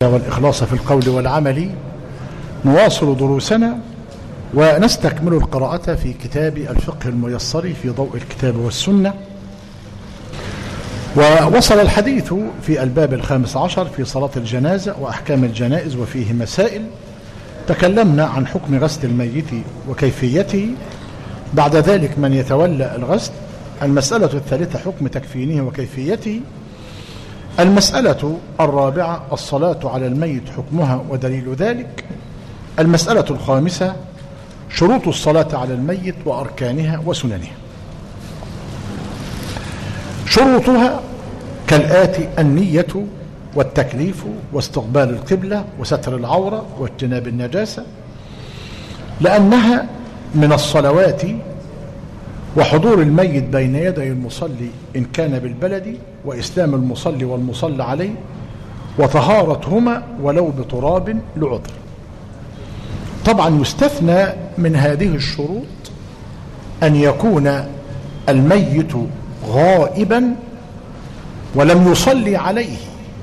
والإخلاص في القول والعمل نواصل دروسنا ونستكمل القراءة في كتاب الفقه الميسر في ضوء الكتاب والسنة ووصل الحديث في الباب الخامس عشر في صلاة الجنازة وأحكام الجنائز وفيه مسائل تكلمنا عن حكم غسل الميت وكيفيته بعد ذلك من يتولى الغسل المسألة الثالثة حكم تكفينه وكيفيته المسألة الرابعة الصلاة على الميت حكمها ودليل ذلك المسألة الخامسة شروط الصلاة على الميت وأركانها وسننها شروطها كالآتي النية والتكليف واستقبال القبلة وستر العورة واجتناب النجاسة لأنها من الصلوات وحضور الميت بين يدي المصلي إن كان بالبلد وإسلام المصلي والمصلى عليه وطهارتهما ولو بتراب لعذر طبعا يستثنى من هذه الشروط أن يكون الميت غائبا ولم يصلي عليه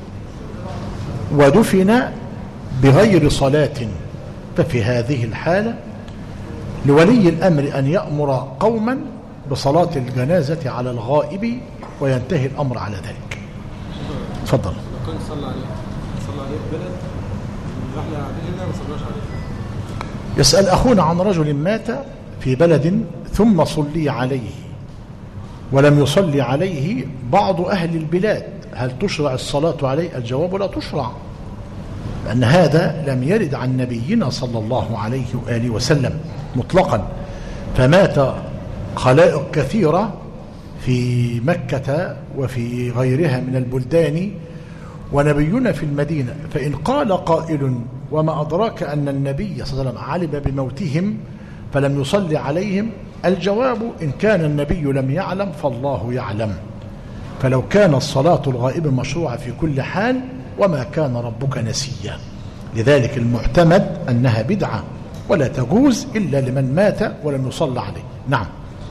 ودفن بغير صلاة ففي هذه الحالة لولي الأمر أن يأمر قوما بصلاة الجنازة على الغائب وينتهي الأمر على ذلك تفضل كان صلى عليه صلى عليه في بلد راح عليه هنا ما صلاش عليه يسأل أخونا عن رجل مات في بلد ثم صلي عليه ولم يصلي عليه بعض أهل البلاد هل تشرع الصلاة عليه الجواب لا تشرع لأن هذا لم يرد عن نبينا صلى الله عليه وآله وسلم مطلقا فمات خلائق كثيرة في مكة وفي غيرها من البلدان ونبينا في المدينة فإن قال قائل وما أدراك أن النبي صلى الله عليه وسلم علم بموتهم فلم يصلي عليهم الجواب إن كان النبي لم يعلم فالله يعلم فلو كان الصلاة الغائب مشروعة في كل حال وما كان ربك نسيا لذلك المعتمد أنها بدعة ولا تجوز إلا لمن مات ولم يصلى عليه نعم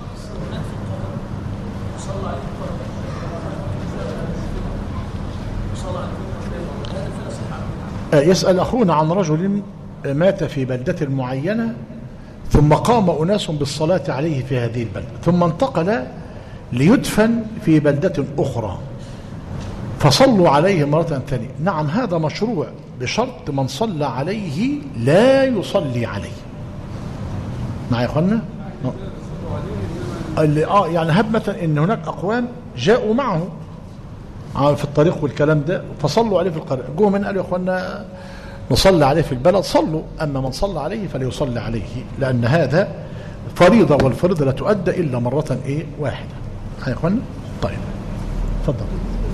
يسأل أخونا عن رجل مات في بلدة معينة ثم قام أناس بالصلاة عليه في هذه البلدة ثم انتقل ليدفن في بلدة أخرى فصلوا عليه مرة ثانية نعم هذا مشروع بشرط من صلى عليه لا يصلي عليه معي يا اخوانا اللي اه يعني هب مثلا ان هناك اقوام جاءوا معه في الطريق والكلام ده فصلوا عليه في القرية جوه من قالوا يا اخوانا نصلي عليه في البلد صلوا اما من صلى عليه فليصلي عليه لان هذا فريضه والفريضه لا تؤدى الا مره ايه واحده يا اخوانا طيب اتفضل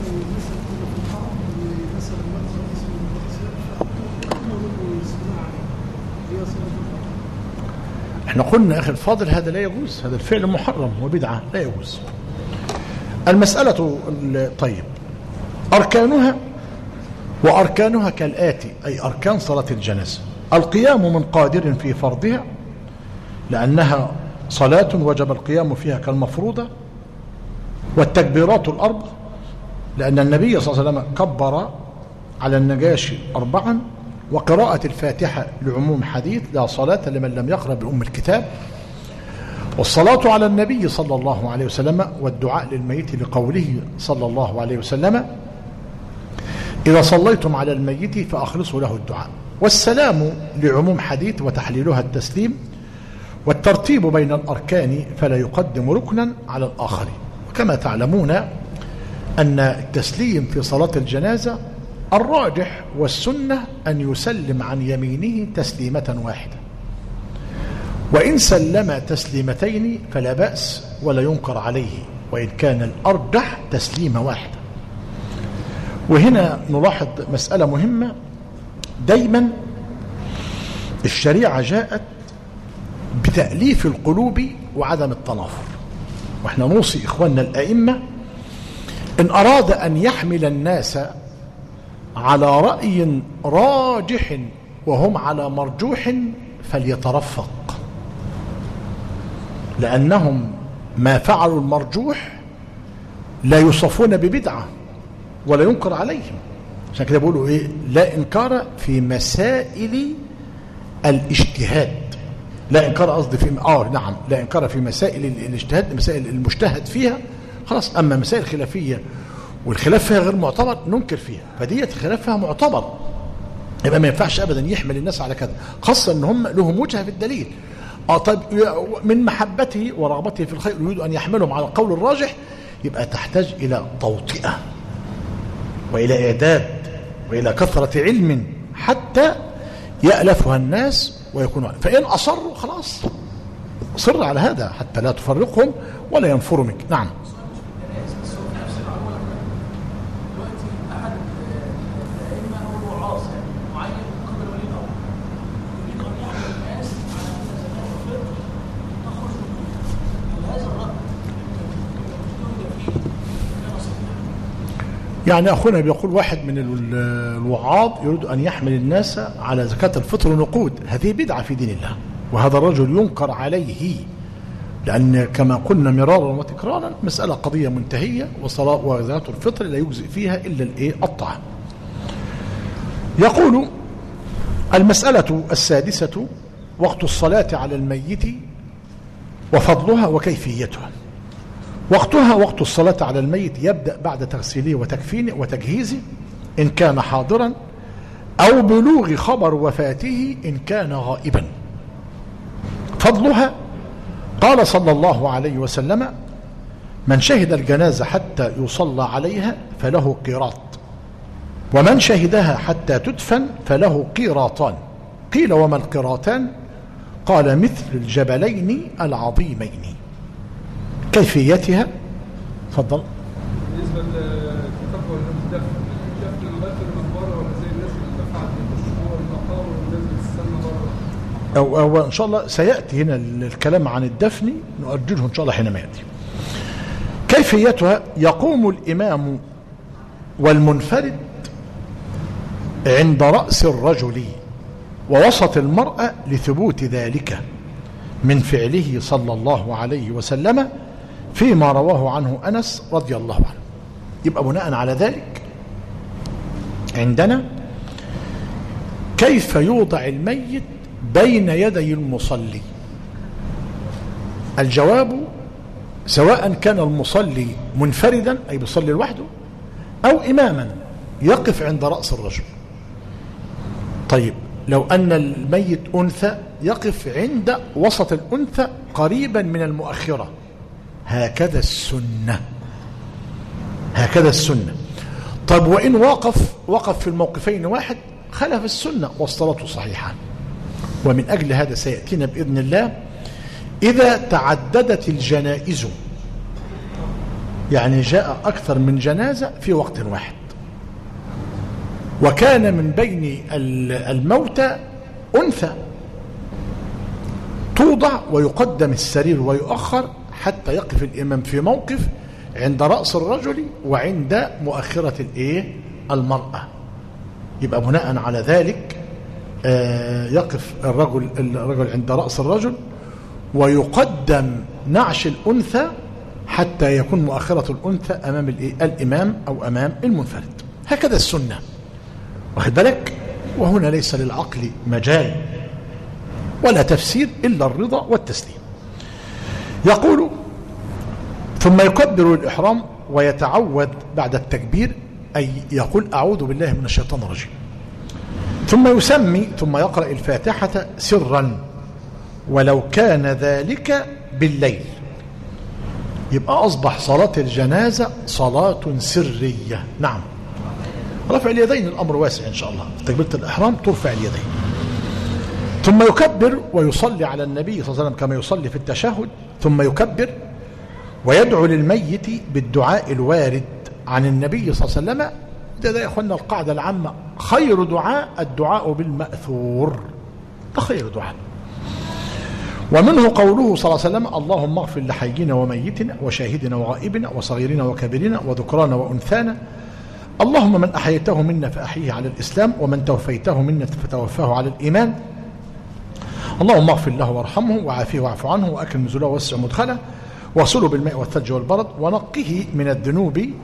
احنا قلنا اخي الفاضل هذا لا يجوز هذا الفعل محرم وبدعه لا يجوز المساله طيب اركانها واركانها كالاتي اي اركان صلاه الجنازه القيام من قادر في فرضها لانها صلاه وجب القيام فيها كالمفروضه والتكبيرات الاربع لان النبي صلى الله عليه وسلم كبر على النجاشي اربعا وقراءة الفاتحة لعموم حديث لا صلاة لمن لم يقرأ بأم الكتاب والصلاة على النبي صلى الله عليه وسلم والدعاء للميت لقوله صلى الله عليه وسلم إذا صليتم على الميت فأخلصوا له الدعاء والسلام لعموم حديث وتحليلها التسليم والترتيب بين الأركان فلا يقدم ركنا على الآخر وكما تعلمون أن التسليم في صلاة الجنازة الراجح والسنة أن يسلم عن يمينه تسليمة واحدة وإن سلم تسليمتين فلا بأس ولا ينكر عليه وإن كان الأرجح تسليمة واحدة وهنا نلاحظ مسألة مهمة دايما الشريعة جاءت بتأليف القلوب وعدم التنافر واحنا نوصي إخواننا الأئمة إن أراد أن يحمل الناس على رأي راجح وهم على مرجوح فليترفق لأنهم ما فعلوا المرجوح لا يوصفون ببدعة ولا ينكر عليهم عشان كده بيقولوا ايه لا انكار في مسائل الاجتهاد لا انكار قصدي في اه نعم لا انكار في مسائل ال- الاجتهاد مسائل المجتهد فيها خلاص اما مسائل خلافيه والخلاف فيها غير معتبر ننكر فيها فديت الخلاف فيها معتبر يبقى ما ينفعش ابدا يحمل الناس على كذا خاصه ان هم لهم وجهه في الدليل اه طيب ي- من محبته ورغبته في الخير يريد ان يحملهم على القول الراجح يبقى تحتاج الى توطئه والى اعداد والى كثره علم حتى يالفها الناس ويكونوا فان اصروا خلاص صر على هذا حتى لا تفرقهم ولا ينفروا منك نعم يعني أخونا بيقول واحد من ال- الوعاظ يريد أن يحمل الناس على زكاة الفطر نقود هذه بدعة في دين الله وهذا الرجل ينكر عليه لأن كما قلنا مرارا وتكرارا مسألة قضية منتهية وصلاة وزكاة الفطر لا يجزئ فيها إلا الإيه الطعام يقول المسألة السادسة وقت الصلاة على الميت وفضلها وكيفيتها وقتها وقت الصلاة على الميت يبدأ بعد تغسيله وتكفينه وتجهيزه إن كان حاضرا أو بلوغ خبر وفاته إن كان غائبا فضلها قال صلى الله عليه وسلم من شهد الجنازة حتى يصلى عليها فله قيراط ومن شهدها حتى تدفن فله قيراطان قيل وما القيراطان قال مثل الجبلين العظيمين كيفيتها تفضل بالنسبه للتقوى الدفن الدفن المبكر من بره ولا زي الناس اللي دفعت الشهور المقام والناس بتستنى بره أو, أو إن شاء الله سيأتي هنا الكلام عن الدفن نؤجله إن شاء الله حينما يأتي كيفيتها يقوم الإمام والمنفرد عند رأس الرجل ووسط المرأة لثبوت ذلك من فعله صلى الله عليه وسلم فيما رواه عنه أنس رضي الله عنه يبقى بناء على ذلك عندنا كيف يوضع الميت بين يدي المصلي الجواب سواء كان المصلي منفردا أي بيصلي لوحده أو إماما يقف عند رأس الرجل طيب لو أن الميت أنثى يقف عند وسط الأنثى قريبا من المؤخرة هكذا السنة هكذا السنة طيب وإن وقف وقف في الموقفين واحد خلف السنة والصلاة صحيحة ومن أجل هذا سيأتينا بإذن الله إذا تعددت الجنائز يعني جاء أكثر من جنازة في وقت واحد وكان من بين الموتى أنثى توضع ويقدم السرير ويؤخر حتى يقف الإمام في موقف عند رأس الرجل وعند مؤخرة الإيه المرأة يبقى بناء على ذلك يقف الرجل الرجل عند رأس الرجل ويقدم نعش الأنثى حتى يكون مؤخرة الأنثى أمام الإمام أو أمام المنفرد هكذا السنة واخد بالك وهنا ليس للعقل مجال ولا تفسير إلا الرضا والتسليم يقول ثم يكبر الإحرام ويتعوذ بعد التكبير أي يقول أعوذ بالله من الشيطان الرجيم ثم يسمي ثم يقرأ الفاتحة سرا ولو كان ذلك بالليل يبقى أصبح صلاة الجنازة صلاة سرية نعم رفع اليدين الأمر واسع إن شاء الله تكبيرة الإحرام ترفع اليدين ثم يكبر ويصلي على النبي صلى الله عليه وسلم كما يصلي في التشهد ثم يكبر ويدعو للميت بالدعاء الوارد عن النبي صلى الله عليه وسلم ده, ده يا اخوانا القاعدة العامة خير دعاء الدعاء بالمأثور ده خير دعاء ومنه قوله صلى الله عليه وسلم اللهم اغفر لحينا وميتنا وشاهدنا وغائبنا وصغيرنا وكبيرنا وذكرانا وأنثانا اللهم من أحييته منا فأحيه على الإسلام ومن توفيته منا فتوفاه على الإيمان اللهم اغفر له وارحمه وعافيه واعف عنه وأكرم نزله ووسع مدخله واغسله بالماء والثلج والبرد ونقه من الذنوب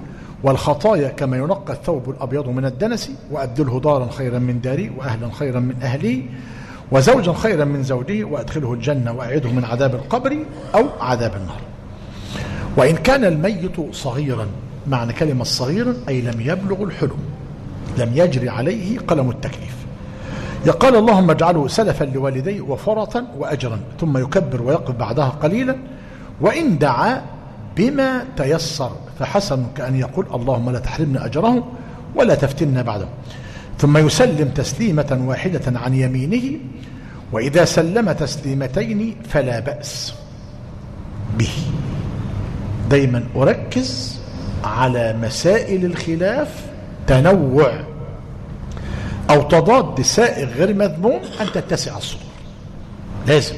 والخطايا كما ينقى الثوب الأبيض من الدنس وأبدله دارا خيرا من داري وأهلا خيرا من أهلي وزوجا خيرا من زوجه وأدخله الجنة وأعيده من عذاب القبر أو عذاب النار وإن كان الميت صغيرا معنى كلمة صغيرا أي لم يبلغ الحلم لم يجري عليه قلم التكليف يقال اللهم اجعله سلفا لوالديه وفرطا وأجرا ثم يكبر ويقف بعدها قليلا وإن دعا بما تيسر فحسن كأن يقول اللهم لا تحرمنا أجرهم ولا تفتنا بعدهم ثم يسلم تسليمة واحدة عن يمينه وإذا سلم تسليمتين فلا بأس به دايما أركز على مسائل الخلاف تنوع أو تضاد سائغ غير مذموم أن تتسع الصدور لازم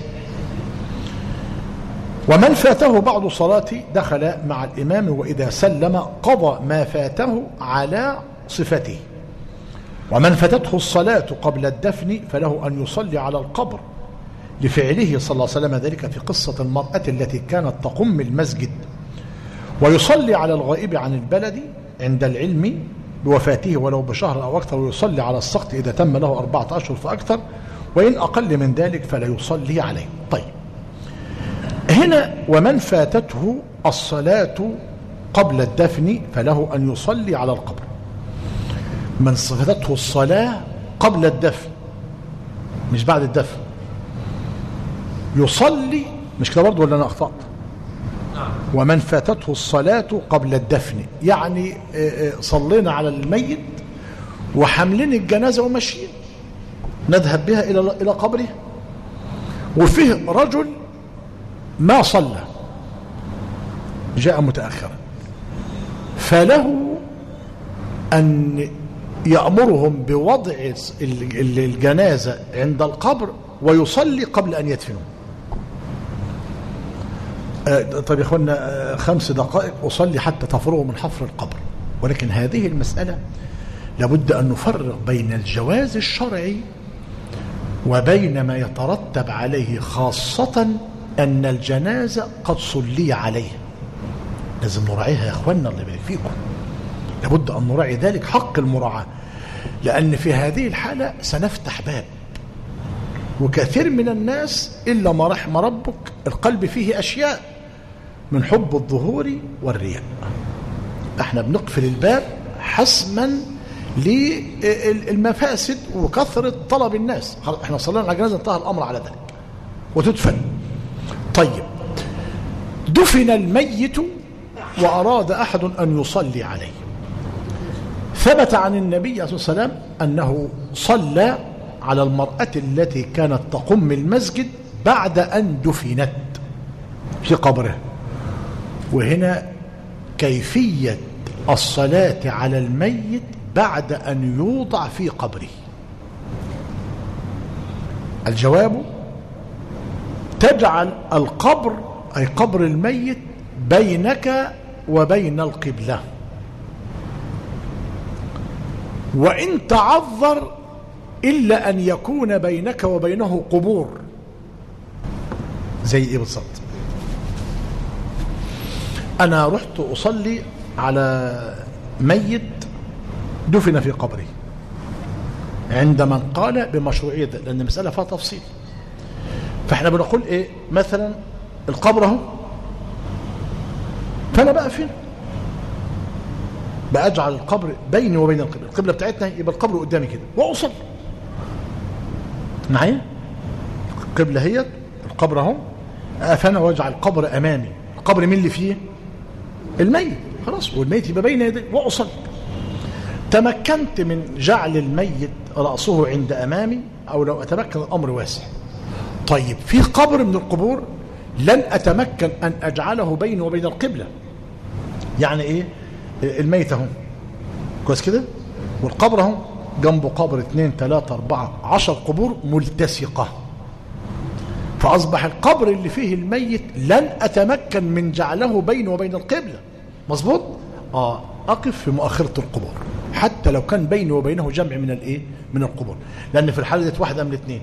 ومن فاته بعض صلاة دخل مع الإمام وإذا سلم قضى ما فاته على صفته ومن فاتته الصلاة قبل الدفن فله أن يصلي على القبر لفعله صلى الله عليه وسلم ذلك في قصة المرأة التي كانت تقم المسجد ويصلي على الغائب عن البلد عند العلم بوفاته ولو بشهر أو أكثر ويصلي على السقط إذا تم له أربعة أشهر فأكثر وإن أقل من ذلك فلا يصلي عليه طيب هنا ومن فاتته الصلاة قبل الدفن فله أن يصلي على القبر من فاتته الصلاة قبل الدفن مش بعد الدفن يصلي مش كده برضه ولا أنا أخطأت ومن فاتته الصلاة قبل الدفن يعني صلينا على الميت وحاملين الجنازة وماشيين نذهب بها إلى إلى قبره وفيه رجل ما صلى جاء متأخرا فله أن يأمرهم بوضع الجنازة عند القبر ويصلي قبل أن يدفنوا طيب يا اخوانا خمس دقائق أصلي حتى تفرغوا من حفر القبر ولكن هذه المسألة لابد أن نفرق بين الجواز الشرعي وبين ما يترتب عليه خاصة أن الجنازة قد صلي عليها لازم نراعيها يا أخوانا الله يبارك فيكم لابد أن نراعي ذلك حق المراعاة لأن في هذه الحالة سنفتح باب وكثير من الناس إلا ما رحم ربك القلب فيه أشياء من حب الظهور والرياء احنا بنقفل الباب حسما للمفاسد وكثرة طلب الناس احنا صلينا على جنازة انتهى الأمر على ذلك وتدفن طيب دفن الميت وأراد أحد أن يصلي عليه ثبت عن النبي صلى الله عليه وسلم أنه صلى على المرأة التي كانت تقم المسجد بعد أن دفنت في قبره وهنا كيفية الصلاة على الميت بعد أن يوضع في قبره الجواب تجعل القبر أي قبر الميت بينك وبين القبلة وإن تعذر إلا أن يكون بينك وبينه قبور زي إيه بالظبط أنا رحت أصلي على ميت دفن في قبره عند من قال بمشروعية لأن المسألة فيها تفصيل فاحنا بنقول ايه مثلا القبر اهو فانا بقى فين بأجعل القبر بيني وبين القبلة القبلة بتاعتنا يبقى القبر قدامي كده وأصلي معايا القبلة هي القبر اهو فانا واجعل القبر امامي القبر مين اللي فيه الميت خلاص والميت يبقى بين يدي واصلي تمكنت من جعل الميت رأسه عند أمامي أو لو أتمكن الأمر واسع طيب في قبر من القبور لن أتمكن أن أجعله بيني وبين القبلة يعني إيه الميت اهو كويس كده والقبر اهو جنبه قبر اثنين ثلاثة أربعة عشر قبور ملتصقة فأصبح القبر اللي فيه الميت لن أتمكن من جعله بينه وبين القبلة مظبوط آه أقف في مؤخرة القبور حتى لو كان بيني وبينه جمع من الايه من القبور لأن في الحالة دي واحدة من الاثنين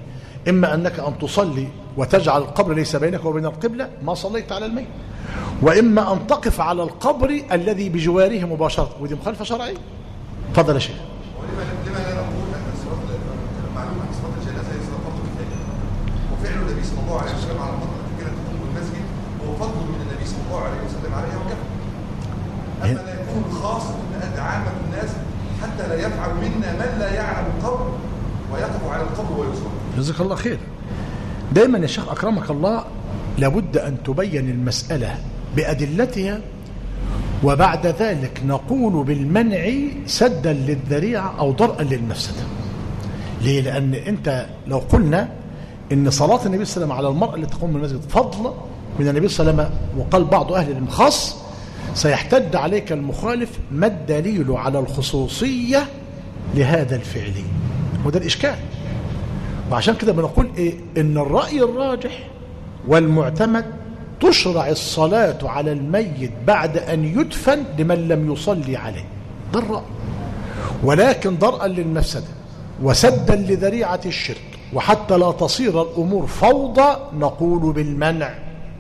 إما أنك أن تصلي وتجعل القبر ليس بينك وبين القبلة ما صليت على الميت وإما أن تقف على القبر الذي بجواره مباشرة ودي مخالفة شرعية تفضل يا شيخ ولما لما لا نقول ان الصلاه معلومه ان صلاه الجنازه هي صلاه فرض كفايه وفعل النبي صلى الله عليه وسلم على الفتره التي كانت تقوم بالمسجد هو فضل من النبي صلى الله عليه وسلم عليها وكفى اما لا يكون خاص ان عامه الناس حتى لا يفعل منا من لا يعلم القبر ويقف على القبر ويصلي جزاك الله خير دايما يا شيخ أكرمك الله لابد أن تبين المسألة بأدلتها وبعد ذلك نقول بالمنع سدا للذريعة أو ضرءا للمفسدة ليه؟ لأن أنت لو قلنا إن صلاة النبي صلى الله عليه وسلم على المرأة اللي تقوم بالمسجد فضل من النبي صلى الله عليه وسلم وقال بعض أهل العلم خاص سيحتج عليك المخالف ما الدليل على الخصوصية لهذا الفعل وده الإشكال وعشان كده بنقول إيه إن الرأي الراجح والمعتمد تشرع الصلاة على الميت بعد أن يدفن لمن لم يصلي عليه ده الرأي ولكن ضرءا للمفسدة وسدا لذريعة الشرك وحتى لا تصير الأمور فوضى نقول بالمنع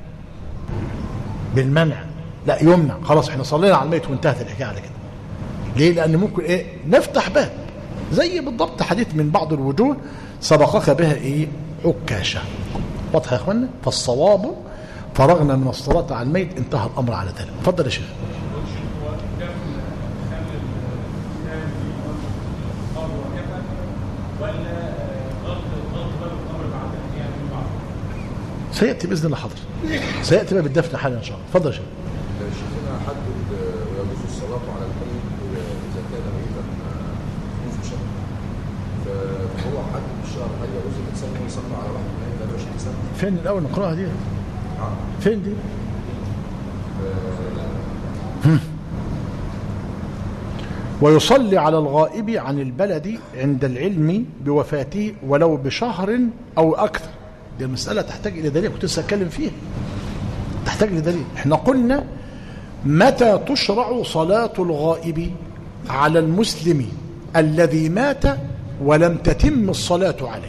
بالمنع لا يمنع خلاص احنا صلينا على الميت وانتهت الحكايه على كده ليه لان ممكن ايه نفتح باب زي بالضبط حديث من بعض الوجوه سبقك بها ايه عكاشه واضح يا اخوانا فالصواب فرغنا من الصلاه على الميت انتهى الامر على ذلك اتفضل يا شيخ سياتي باذن الله حاضر سياتي بقى بالدفن حالا ان شاء الله اتفضل يا شيخ شيخنا حدد ويجوز الصلاة على الميت إذا كان ميتا منذ شهر فهو حدد الشهر هل يجوز الإنسان أن يصلي على واحد من 23 سنة؟ فين الاول نقراها دي فين دي هم. ويصلي على الغائب عن البلد عند العلم بوفاته ولو بشهر او اكثر دي المساله تحتاج الى دليل كنت لسه اتكلم فيها تحتاج لدليل احنا قلنا متى تشرع صلاه الغائب على المسلم الذي مات ولم تتم الصلاه عليه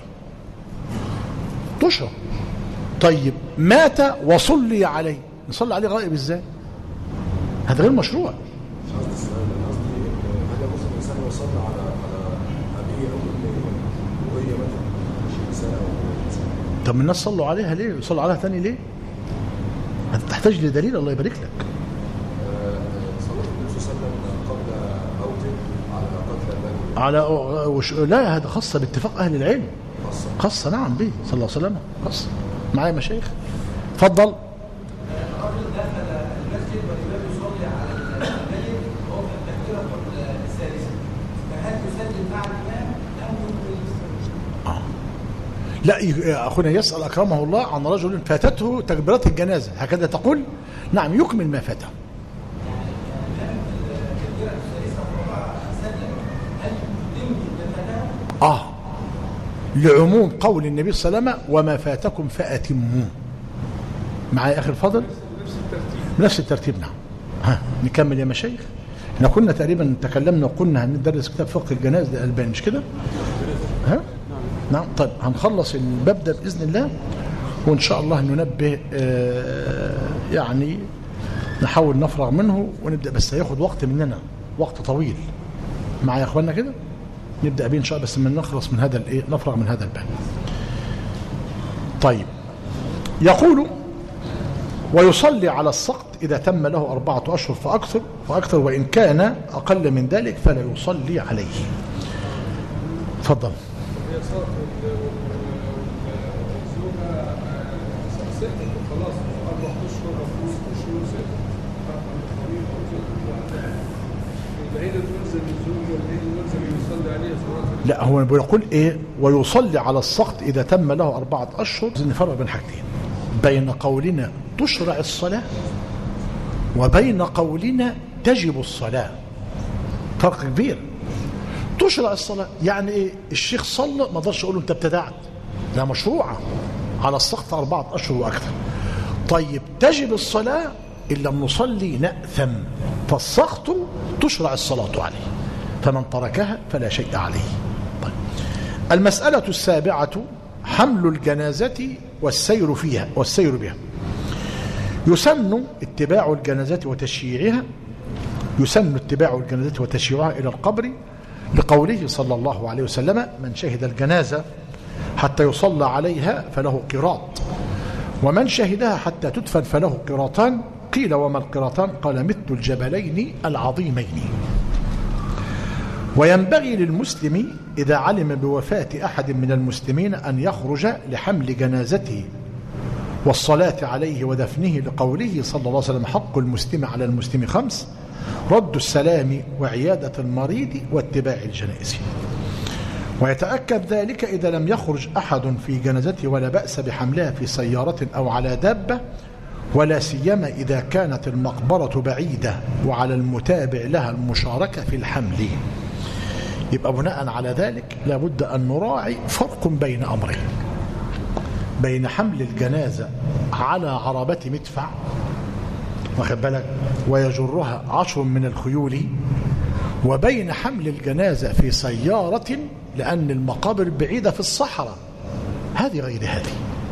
تشرع طيب مات وصلي عليه نصلي عليه غائب ازاي هذا غير مشروع مش قصدي السؤال أنا قصدي إن هل يجوز الإنسان يصلي على على أبيه أو أمه وهي ماتت 20 سنة أو 30 سنة؟ طب الناس صلوا عليها ليه يصلوا عليها ثاني ليه هتحتاج لدليل الله يبارك لك صلاة النبي صلى الله عليه وسلم قبل موته على قتل البدر على وش... لا هذا خاصة باتفاق أهل العلم خاصة خاصة نعم به صلى الله عليه وسلم خاصة معايا مشايخ اتفضل لا ي- أخونا يسأل أكرمه الله عن رجل فاتته تكبيرات الجنازة هكذا تقول نعم يكمل ما فاته آه لعموم قول النبي صلى الله عليه وسلم وما فاتكم فأتموه معايا آخر فضل نفس الترتيب بنفس الترتيب نعم ها نكمل يا مشايخ احنا كنا تقريبا تكلمنا وقلنا هندرس كتاب فقه الجنائز للألباني مش كده ها نعم طيب هنخلص الباب ده بإذن الله وإن شاء الله ننبه آه، يعني نحاول نفرغ منه ونبدأ بس هياخد وقت مننا وقت طويل معايا يا اخوانا كده نبدأ بيه إن شاء الله بس من نخلص من هذا الإيه نفرغ من هذا الباب طيب يقول ويصلي على السقط إذا تم له أربعة أشهر فأكثر فأكثر وإن كان أقل من ذلك فلا يصلي عليه تفضل هي صارت والزوجة سقطت وخلاص أربع أشهر أو خمس أشهر سقطت يبقى هنا تلزم الزوجة وهنا يلزم يصلي عليها صلاة لا هو بيقول ايه ويصلي على السقط اذا تم له اربعه اشهر لازم نفرق بين حاجتين بين قولنا تشرع الصلاه وبين قولنا تجب الصلاه فرق كبير تشرع الصلاه يعني ايه الشيخ صلى ما اقدرش اقول له انت ابتدعت لا مشروعه على السقط اربعه اشهر واكثر طيب تجب الصلاه ان لم نصلي ناثم فالسقط تشرع الصلاه عليه فمن تركها فلا شيء عليه طيب. المسألة السابعة حمل الجنازة والسير فيها والسير بها يسن اتباع الجنازة وتشييعها يسن اتباع الجنازة وتشييعها إلى القبر لقوله صلى الله عليه وسلم من شهد الجنازة حتى يصلى عليها فله قراط ومن شهدها حتى تدفن فله قراطان قيل وما القراطان قال مثل الجبلين العظيمين وينبغي للمسلم إذا علم بوفاة أحد من المسلمين أن يخرج لحمل جنازته والصلاة عليه ودفنه لقوله صلى الله عليه وسلم حق المسلم على المسلم خمس رد السلام وعيادة المريض واتباع الجنائز ويتأكد ذلك إذا لم يخرج أحد في جنازته ولا بأس بحملها في سيارة أو على دابة ولا سيما إذا كانت المقبرة بعيدة وعلى المتابع لها المشاركة في الحمل يبقى بناء على ذلك لابد أن نراعي فرق بين أمرين بين حمل الجنازة على عربة مدفع واخد بالك ويجرها عشر من الخيول وبين حمل الجنازة في سيارة لأن المقابر بعيدة في الصحراء هذه غير هذه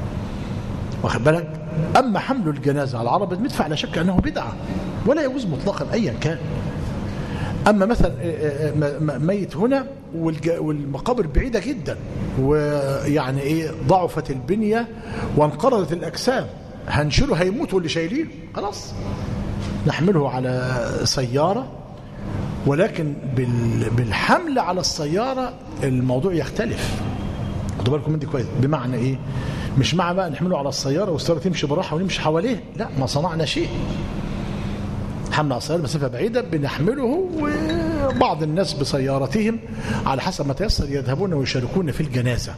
واخد بالك أما حمل الجنازة على عربة مدفع لا شك أنه بدعة ولا يجوز مطلقا أيا كان أما مثلا ميت هنا والمقابر بعيدة جدا ويعني إيه ضعفت البنية وانقرضت الأجسام هنشيله هيموت واللي شايلينه خلاص نحمله على سيارة ولكن بالحمل على السيارة الموضوع يختلف خدوا بالكم من دي كويس بمعنى ايه مش مع بقى نحمله على السيارة والسيارة تمشي براحة ونمشي حواليه لا ما صنعنا شيء حمل على السيارة مسافة بعيدة بنحمله وبعض الناس بسيارتهم على حسب ما تيسر يذهبون ويشاركون في الجنازة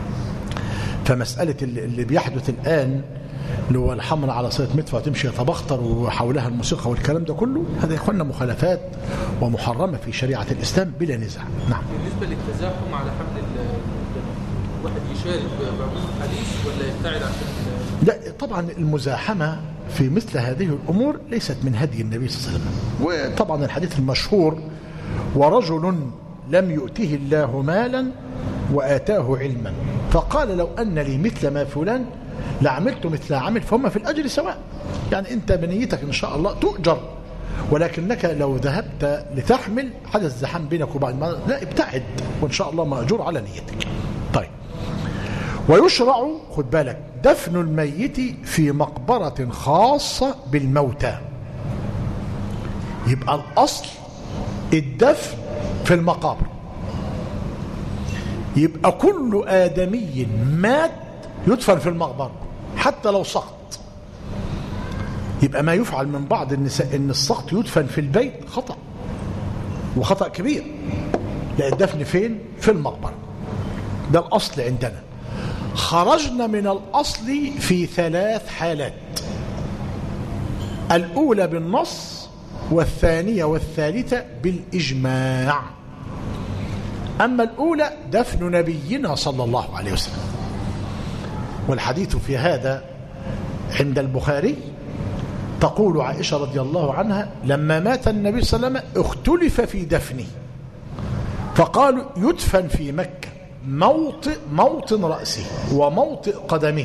فمسألة اللي بيحدث الآن اللي هو الحمل على صيغه مدفع تمشي يتبختر وحولها الموسيقى والكلام ده كله هذا يا اخوانا مخالفات ومحرمه في شريعه الاسلام بلا نزاع نعم بالنسبه للتزاحم على حمل الواحد يشارك بعموم الحديث ولا يبتعد عشان لا طبعا المزاحمه في مثل هذه الامور ليست من هدي النبي صلى الله عليه وسلم وطبعا الحديث المشهور ورجل لم يؤته الله مالا واتاه علما فقال لو ان لي مثل ما فلان لعملت مثل عمل فهم في الأجر سواء يعني أنت بنيتك إن شاء الله تؤجر ولكنك لو ذهبت لتحمل حدث زحام بينك وبعد ما لا ابتعد وإن شاء الله مأجور على نيتك طيب ويشرع خد بالك دفن الميت في مقبرة خاصة بالموتى يبقى الأصل الدفن في المقابر يبقى كل آدمي مات يدفن في المقبرة حتى لو سقط يبقى ما يفعل من بعض النساء ان السقط يدفن في البيت خطأ وخطأ كبير لا الدفن فين في المقبرة ده الأصل عندنا خرجنا من الأصل في ثلاث حالات الأولى بالنص والثانية والثالثة بالإجماع أما الأولى دفن نبينا صلى الله عليه وسلم والحديث في هذا عند البخاري تقول عائشة رضي الله عنها لما مات النبي صلى الله عليه وسلم اختلف في دفنه فقالوا يدفن في مكة موطئ موطن رأسه وموطئ قدمه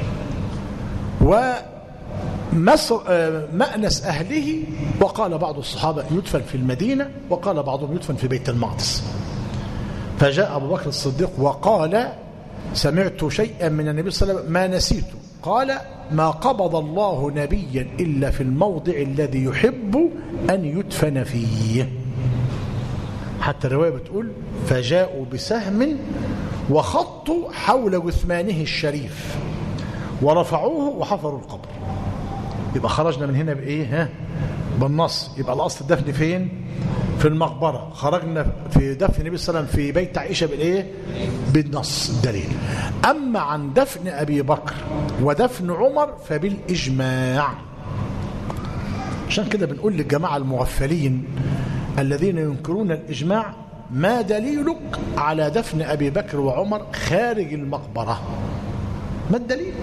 ومأنس أهله وقال بعض الصحابة يدفن في المدينة وقال بعضهم يدفن في بيت المقدس فجاء أبو بكر الصديق وقال سمعت شيئا من النبي صلى الله عليه وسلم ما نسيته قال ما قبض الله نبيا إلا في الموضع الذي يحب أن يدفن فيه حتى الرواية بتقول فجاءوا بسهم وخطوا حول جثمانه الشريف ورفعوه وحفروا القبر يبقى خرجنا من هنا بإيه ها بالنص يبقى الأصل الدفن فين في المقبرة خرجنا في دفن النبي صلى الله عليه وسلم في بيت عائشة بالإيه بالنص الدليل أما عن دفن أبي بكر ودفن عمر فبالإجماع عشان كده بنقول للجماعة المغفلين الذين ينكرون الإجماع ما دليلك على دفن أبي بكر وعمر خارج المقبرة ما الدليل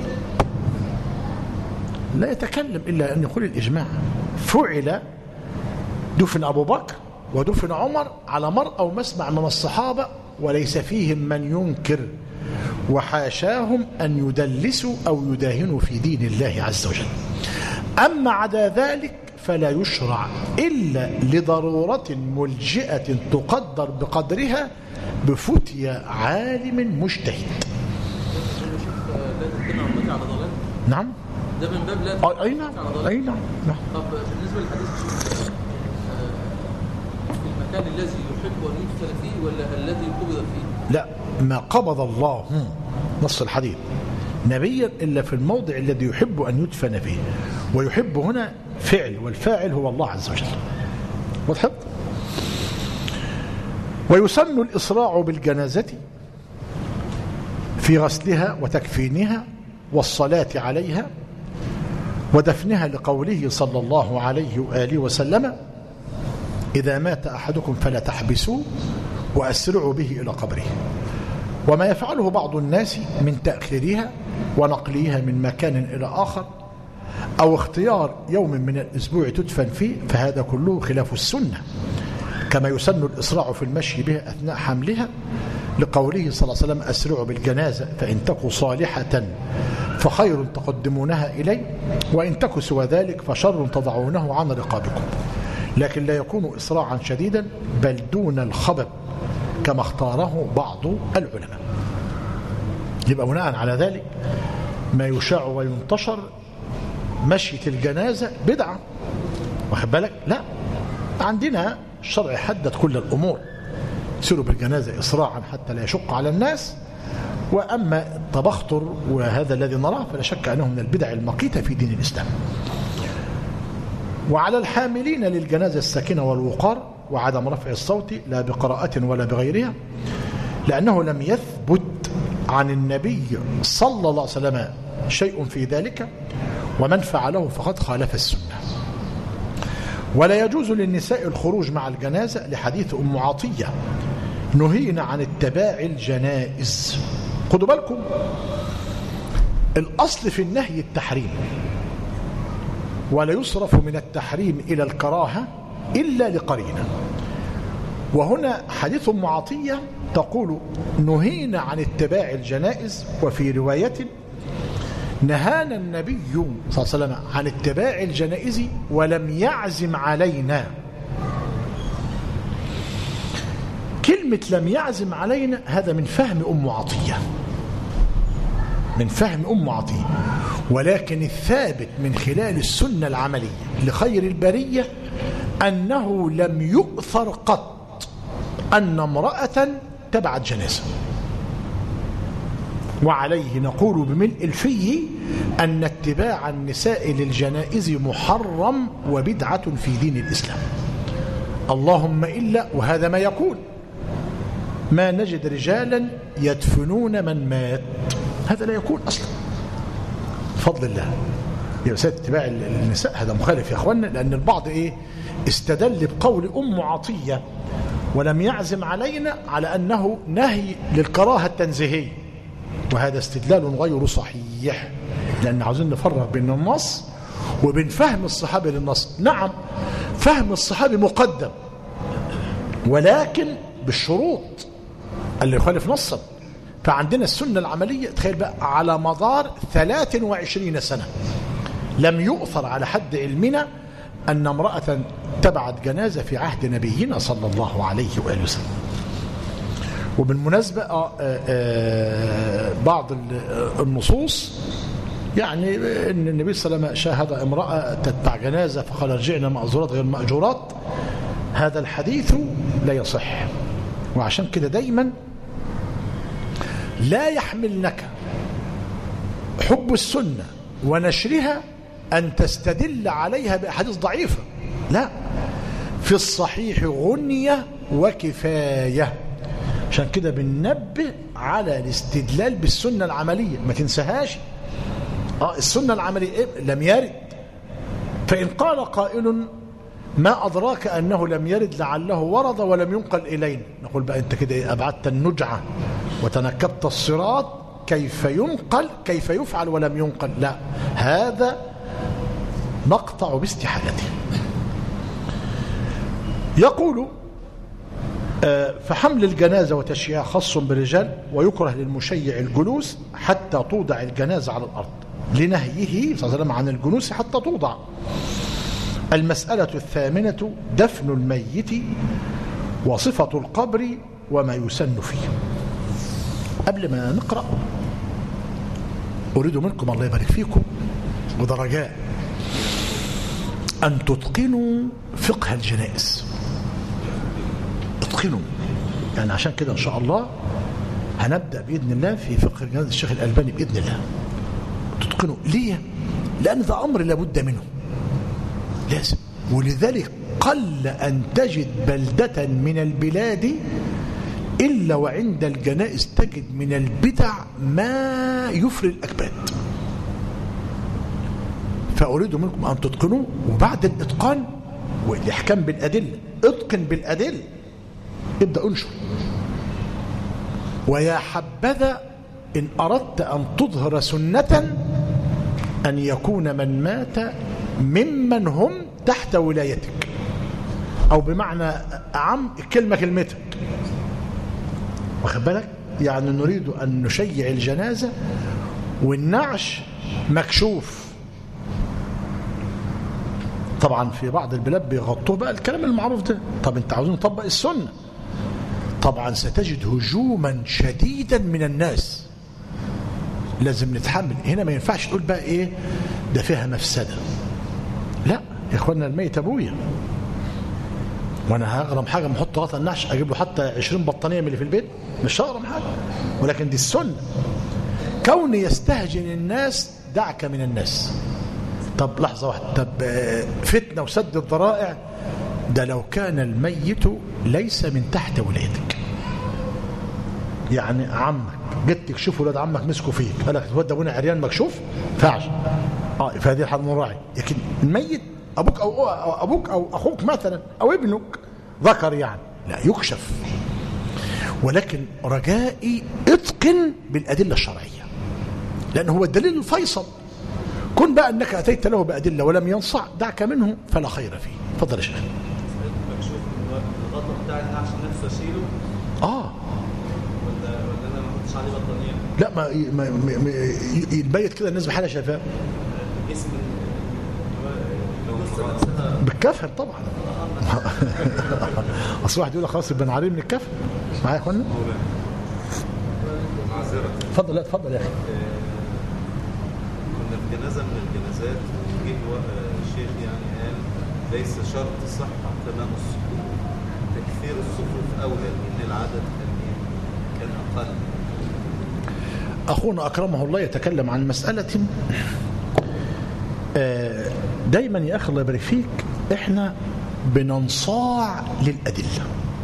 لا يتكلم إلا أن يقول الإجماع فعل دفن أبو بكر ودفن عمر على مرأى ومسمع من الصحابة وليس فيهم من ينكر وحاشاهم أن يدلسوا أو يداهنوا في دين الله عز وجل أما عدا ذلك فلا يشرع إلا لضرورة ملجئة تقدر بقدرها بفتيا عالم مجتهد لا تتبع امتي على ضلال نعم ده من باب لا آه، تتبع أي نعم أمتي على ضلال أي نعم نعم طب بالنسبه للحديث الشيخ آه، في المكان الذي يحب ان يدخل فيه ولا الذي قبض فيه لا ما قبض الله هم، نص الحديث نبيا إلا في الموضع الذي يحب أن يدفن فيه ويحب هنا فعل والفاعل هو الله عز وجل وضحت ويسن الإسراع بالجنازة في غسلها وتكفينها والصلاة عليها ودفنها لقوله صلى الله عليه وآله وسلم إذا مات أحدكم فلا تحبسوه وأسرعوا به إلى قبره وما يفعله بعض الناس من تأخيرها ونقلها من مكان إلى آخر أو اختيار يوم من الأسبوع تدفن فيه فهذا كله خلاف السنة كما يسن الإسراع في المشي بها أثناء حملها لقوله صلى الله عليه وسلم أسرعوا بالجنازة فإن تكوا صالحة فخير تقدمونها إلي وإن تكوا سوى ذلك فشر تضعونه عن رقابكم لكن لا يكون إسراعا شديدا بل دون الخبب كما اختاره بعض العلماء يبقى بناء على ذلك ما يشاع وينتشر مشية الجنازة بدعة واخد بالك لا عندنا الشرع حدد كل الأمور سيروا بالجنازة إسراعا حتى لا يشق على الناس وأما التبختر وهذا الذي نراه فلا شك أنه من البدع المقيتة في دين الإسلام وعلى الحاملين للجنازة السكينة والوقار وعدم رفع الصوت لا بقراءة ولا بغيرها لأنه لم يثبت عن النبي صلى الله عليه وسلم شيء في ذلك ومن فعله فقد خالف السنة ولا يجوز للنساء الخروج مع الجنازة لحديث أم عطية نهينا عن اتباع الجنائز خدوا بالكم الأصل في النهي التحريم ولا يصرف من التحريم إلى الكراهة إلا لقرينة وهنا حديث أم عطية تقول نهينا عن اتباع الجنائز وفي رواية نهانا النبي صلى الله عليه وسلم عن اتباع الجنائز ولم يعزم علينا كلمة لم يعزم علينا هذا من فهم أم عطية من فهم أم عطية ولكن الثابت من خلال السنة العملية لخير البرية أنه لم يؤثر قط أن امرأة تبعت جنازة وعليه نقول بملء الفي أن اتباع النساء للجنائز محرم وبدعة في دين الإسلام اللهم إلا وهذا ما يقول ما نجد رجالا يدفنون من مات هذا لا يكون أصلا بفضل الله يا سيد اتباع النساء هذا مخالف يا أخوانا لأن البعض إيه استدل بقول أم عطية ولم يعزم علينا على أنه نهي للكراهة التنزيهية وهذا استدلال غير صحيح لأن عاوزين نفرق بين النص وبين فهم الصحابة للنص نعم فهم الصحابي مقدم ولكن بالشروط اللي يخالف نصا فعندنا السنة العملية تخيل بقى على مدار 23 سنة لم يؤثر على حد علمنا أن امرأة تبعت جنازة في عهد نبينا صلى الله عليه وآله وسلم وبالمناسبة آه آه بعض النصوص يعني ان النبي صلى الله عليه وسلم شاهد امرأة تتبع جنازة فقال رجعنا مأزورات غير مأجورات هذا الحديث لا يصح وعشان كده دايما لا يحملنك حب السنة ونشرها أن تستدل عليها بأحاديث ضعيفة لا في الصحيح غنية وكفاية عشان كده بننبه على الاستدلال بالسنة العملية ما تنساهاش آه السنة العملية إيه؟ لم يرد فإن قال قائل ما أدراك أنه لم يرد لعله ورد ولم ينقل إلينا نقول بقى أنت كده أبعدت النجعة وتنكبت الصراط كيف ينقل كيف يفعل ولم ينقل لا هذا نقطع باستحالته يقول آه، فحمل الجنازة وتشييعها خاص بالرجال ويكره للمشيع الجلوس حتى توضع الجنازة على الأرض لنهيه صلى الله عليه وسلم عن الجلوس حتى توضع المسألة الثامنة دفن الميت وصفة القبر وما يسن فيه قبل ما نقرأ أريد منكم الله يبارك فيكم وده رجاء أن تتقنوا فقه الجنائز اتقنوا يعني عشان كده إن شاء الله هنبدأ بإذن الله في فقه الجنائز الشيخ الألباني بإذن الله تتقنوا ليه؟ لأن ده أمر لابد منه لازم ولذلك قل أن تجد بلدة من البلاد إلا وعند الجنائز تجد من البدع ما يفري الأكباد فأريد منكم أن تتقنوا وبعد الإتقان والإحكام بالأدلة اتقن بالأدلة ابدأ انشر ويا حبذا إن أردت أن تظهر سنة أن يكون من مات ممن هم تحت ولايتك أو بمعنى أعم كلمة كلمتك واخد بالك يعني نريد أن نشيع الجنازة والنعش مكشوف طبعا في بعض البلاد بيغطوه بقى الكلام المعروف ده طب انت عاوزين نطبق السنة طبعا ستجد هجوما شديدا من الناس لازم نتحمل هنا ما ينفعش تقول بقى ايه ده فيها مفسدة لا يا اخوانا الميت ابويا وانا هغرم حاجه محط غطا النعش اجيب له حتى 20 بطانيه من اللي في البيت مش هغرم حاجه ولكن دي السنه كوني يستهجن الناس دعك من الناس طب لحظه واحده طب آه، فتنه وسد الذرائع ده لو كان الميت ليس من تحت ولايتك يعني عمك جيت تكشف ولاد عمك مسكوا فيك قال لك الواد ده ابونا عريان مكشوف فعش اه فهذه الحال مراعي لكن الميت ابوك او أو ابوك او اخوك مثلا او ابنك ذكر يعني لا يكشف ولكن رجائي اتقن بالادله الشرعيه لان هو الدليل الفيصل كن بقى انك اتيت له بادله ولم ينصع دعك منه فلا خير فيه تفضل يا شيخ مكشوف ان الغطا بتاع النعش نفسه اشيله اه ولا ولا انا ما احطش عليه بطانيه لا ما, ما, ما, ما يتبيت كده الناس بحالها شايفاه جسم الجثه نفسها بالكفن طبعا اصل واحد يقول لك خلاص يبقى نعريه من الكفن معايا يا اخوانا معذره اتفضل لا اتفضل يا اخي كنا في جنازه من الجنازات جه و- الشيخ يعني قال ليس شرط صحه تمام الصفوف تكثير الصفوف اولى لان العدد كان إيه؟ كان اقل أخونا أكرمه الله يتكلم عن مسألة آه، دايما يا أخي الله يبارك فيك إحنا بننصاع للأدلة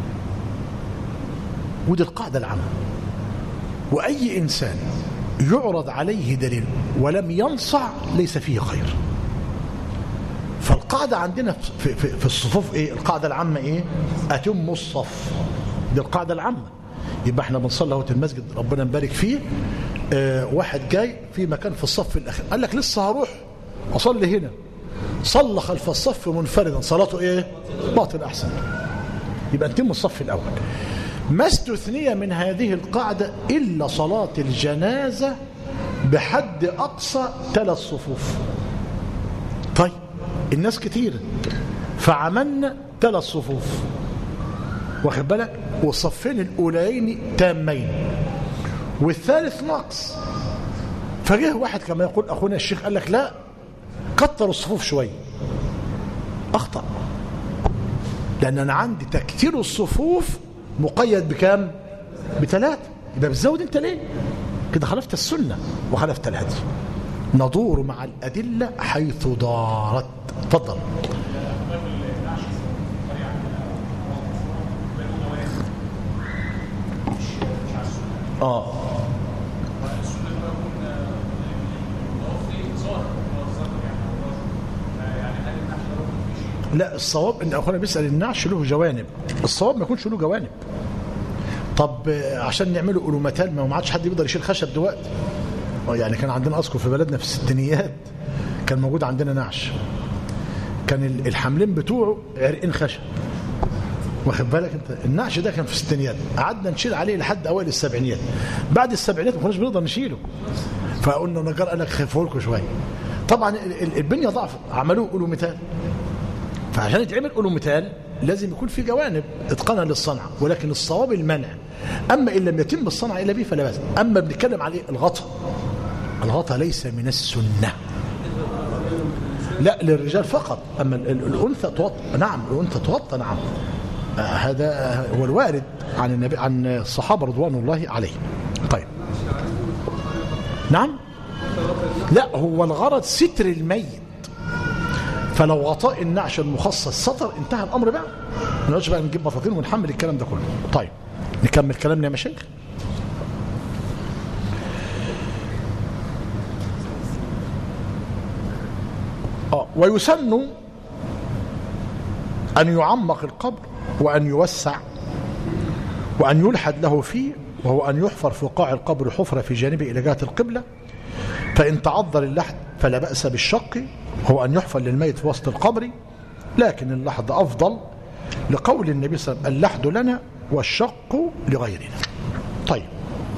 ودي القاعدة العامة وأي إنسان يعرض عليه دليل ولم ينصع ليس فيه خير فالقاعدة عندنا في, في, في الصفوف إيه القاعدة العامة إيه أتم الصف دي القاعدة العامة يبقى احنا بنصلي اهوت المسجد ربنا يبارك فيه اه واحد جاي في مكان في الصف الاخير قال لك لسه هروح اصلي هنا صلى خلف الصف منفردا صلاته ايه باطل احسن يبقى نتم الصف الاول ما استثني من هذه القاعده الا صلاه الجنازه بحد اقصى ثلاث صفوف طيب الناس كتير فعملنا ثلاث صفوف واخد بالك والصفين الاولين تامين والثالث ناقص فجه واحد كما يقول اخونا الشيخ قال لك لا كتر الصفوف شويه اخطا لان انا عندي تكتير الصفوف مقيد بكام بثلاثه يبقى بتزود انت ليه كده خالفت السنه وخالفت الهدي ندور مع الادله حيث دارت تفضل اه لا الصواب ان اخونا بيسال النعش له جوانب الصواب ما يكونش له جوانب طب آه، عشان نعمله الومتان ما ما عادش حد بيقدر يشيل خشب دلوقتي آه، يعني كان عندنا اذكر في بلدنا في الستينيات كان موجود عندنا نعش كان ال- الحملين بتوعه عرقين خشب واخد بالك انت النعش ده كان في الستينيات قعدنا نشيل عليه لحد اوائل السبعينيات بعد السبعينيات ما كناش بنقدر نشيله فقلنا نجار قال لك خفوا لكم شويه طبعا ال- ال- البنيه ضعفت عملوه قولوا مثال فعشان يتعمل قولوا مثال لازم يكون في جوانب اتقانا للصنعه ولكن الصواب المنع اما ان لم يتم الصنعه الا به فلا باس اما بنتكلم عليه الغطاء الغطاء ليس من السنه لا للرجال فقط اما ال- ال- الانثى توطى نعم الانثى توطى نعم آه، هذا هو الوارد عن النبي عن الصحابه رضوان الله عليهم طيب نعم لا هو الغرض ستر الميت فلو غطاء النعش المخصص سطر انتهى الامر بقى ما نقعدش بقى نجيب بطاطين ونحمل الكلام ده كله طيب نكمل كلامنا يا مشايخ اه ويسن ان يعمق القبر وان يوسع وان يلحد له فيه وهو ان يحفر في قاع القبر حفره في جانبه الى جهه القبله فإن تعذر اللحد فلا بأس بالشق هو أن يحفر للميت في وسط القبر لكن اللحد أفضل لقول النبي صلى الله عليه وسلم اللحد لنا والشق لغيرنا طيب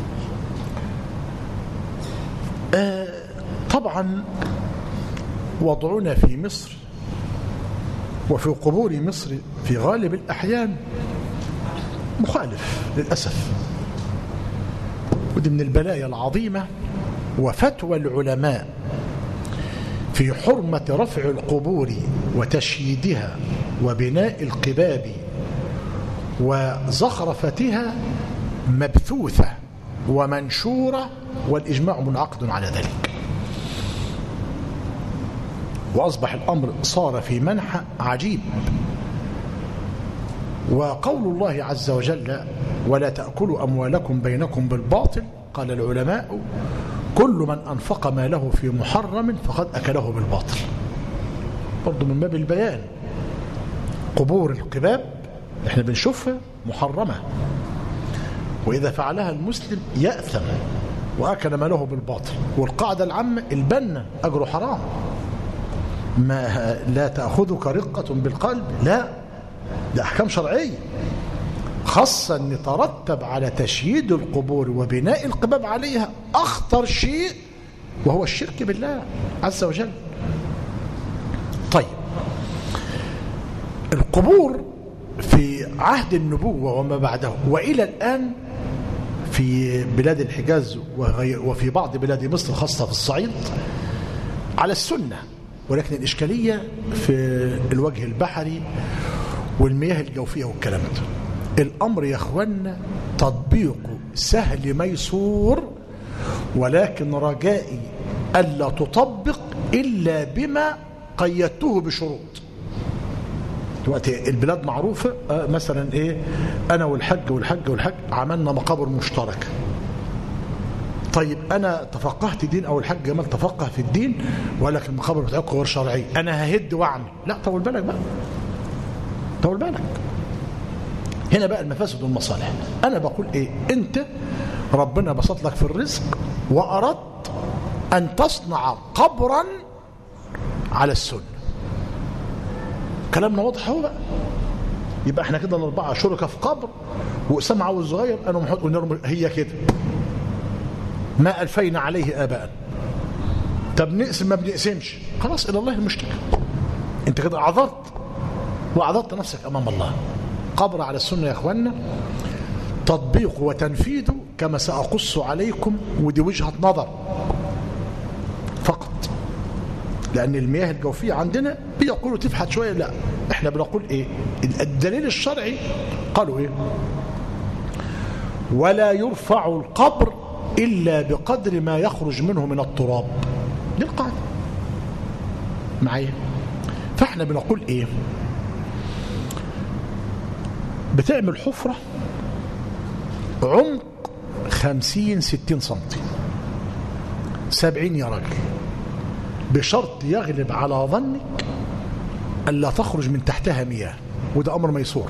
آه طبعا وضعنا في مصر وفي قبور مصر في غالب الأحيان مخالف للأسف ودي من البلايا العظيمة وفتوى العلماء في حرمة رفع القبور وتشييدها وبناء القباب وزخرفتها مبثوثة ومنشورة والإجماع منعقد على ذلك وأصبح الأمر صار في منحى عجيب وقول الله عز وجل ولا تأكلوا أموالكم بينكم بالباطل قال العلماء كل من أنفق ماله في محرم فقد أكله بالباطل برضو من باب البيان قبور القباب احنا بنشوفها محرمة وإذا فعلها المسلم يأثم وأكل ماله بالباطل والقاعدة العامة البنة أجره حرام ما لا تأخذك رقة بالقلب لا ده أحكام شرعية خاصة أن يترتب على تشييد القبور وبناء القباب عليها أخطر شيء وهو الشرك بالله عز وجل طيب القبور في عهد النبوة وما بعده وإلى الآن في بلاد الحجاز وغي- وفي بعض بلاد مصر خاصة في الصعيد على السنة ولكن الإشكالية في الوجه البحري والمياه الجوفية والكلام ده الأمر يا أخوانا تطبيقه سهل ميسور ولكن رجائي ألا تطبق إلا بما قيدته بشروط دلوقتي البلاد معروفة آه، مثلا إيه أنا والحج والحج والحج عملنا مقابر مشتركة طيب انا تفقهت دين او الحاج جمال تفقه في الدين ولكن المقابر بتاعتكم غير شرعيه انا ههد واعمل لا طول بالك بقى طول بالك هنا بقى المفاسد والمصالح انا بقول ايه انت ربنا بسط لك في الرزق واردت ان تصنع قبرا على السنه كلامنا واضح اهو بقى يبقى احنا كده الاربعه شركاء في قبر واسامه عاوز صغير انا محمود ونرمي هي كده ما ألفينا عليه آباء طب نقسم ما بنقسمش خلاص إلى الله المشتكى أنت كده أعذرت وأعذرت نفسك أمام الله قبر على السنة يا أخوانا تطبيقه وتنفيذه كما سأقص عليكم ودي وجهة نظر فقط لأن المياه الجوفية عندنا بيقولوا تفحت شوية لا احنا بنقول ايه الدليل الشرعي قالوا ايه ولا يرفع القبر إلا بقدر ما يخرج منه من التراب دي القاعدة معايا فاحنا بنقول ايه بتعمل حفرة عمق خمسين ستين سنتي سبعين يا راجل بشرط يغلب على ظنك ألا تخرج من تحتها مياه وده أمر ميسور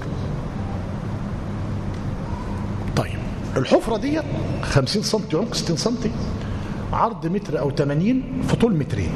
طيب الحفرة دي 50 سم عمق 60 سم عرض متر أو 80 في طول مترين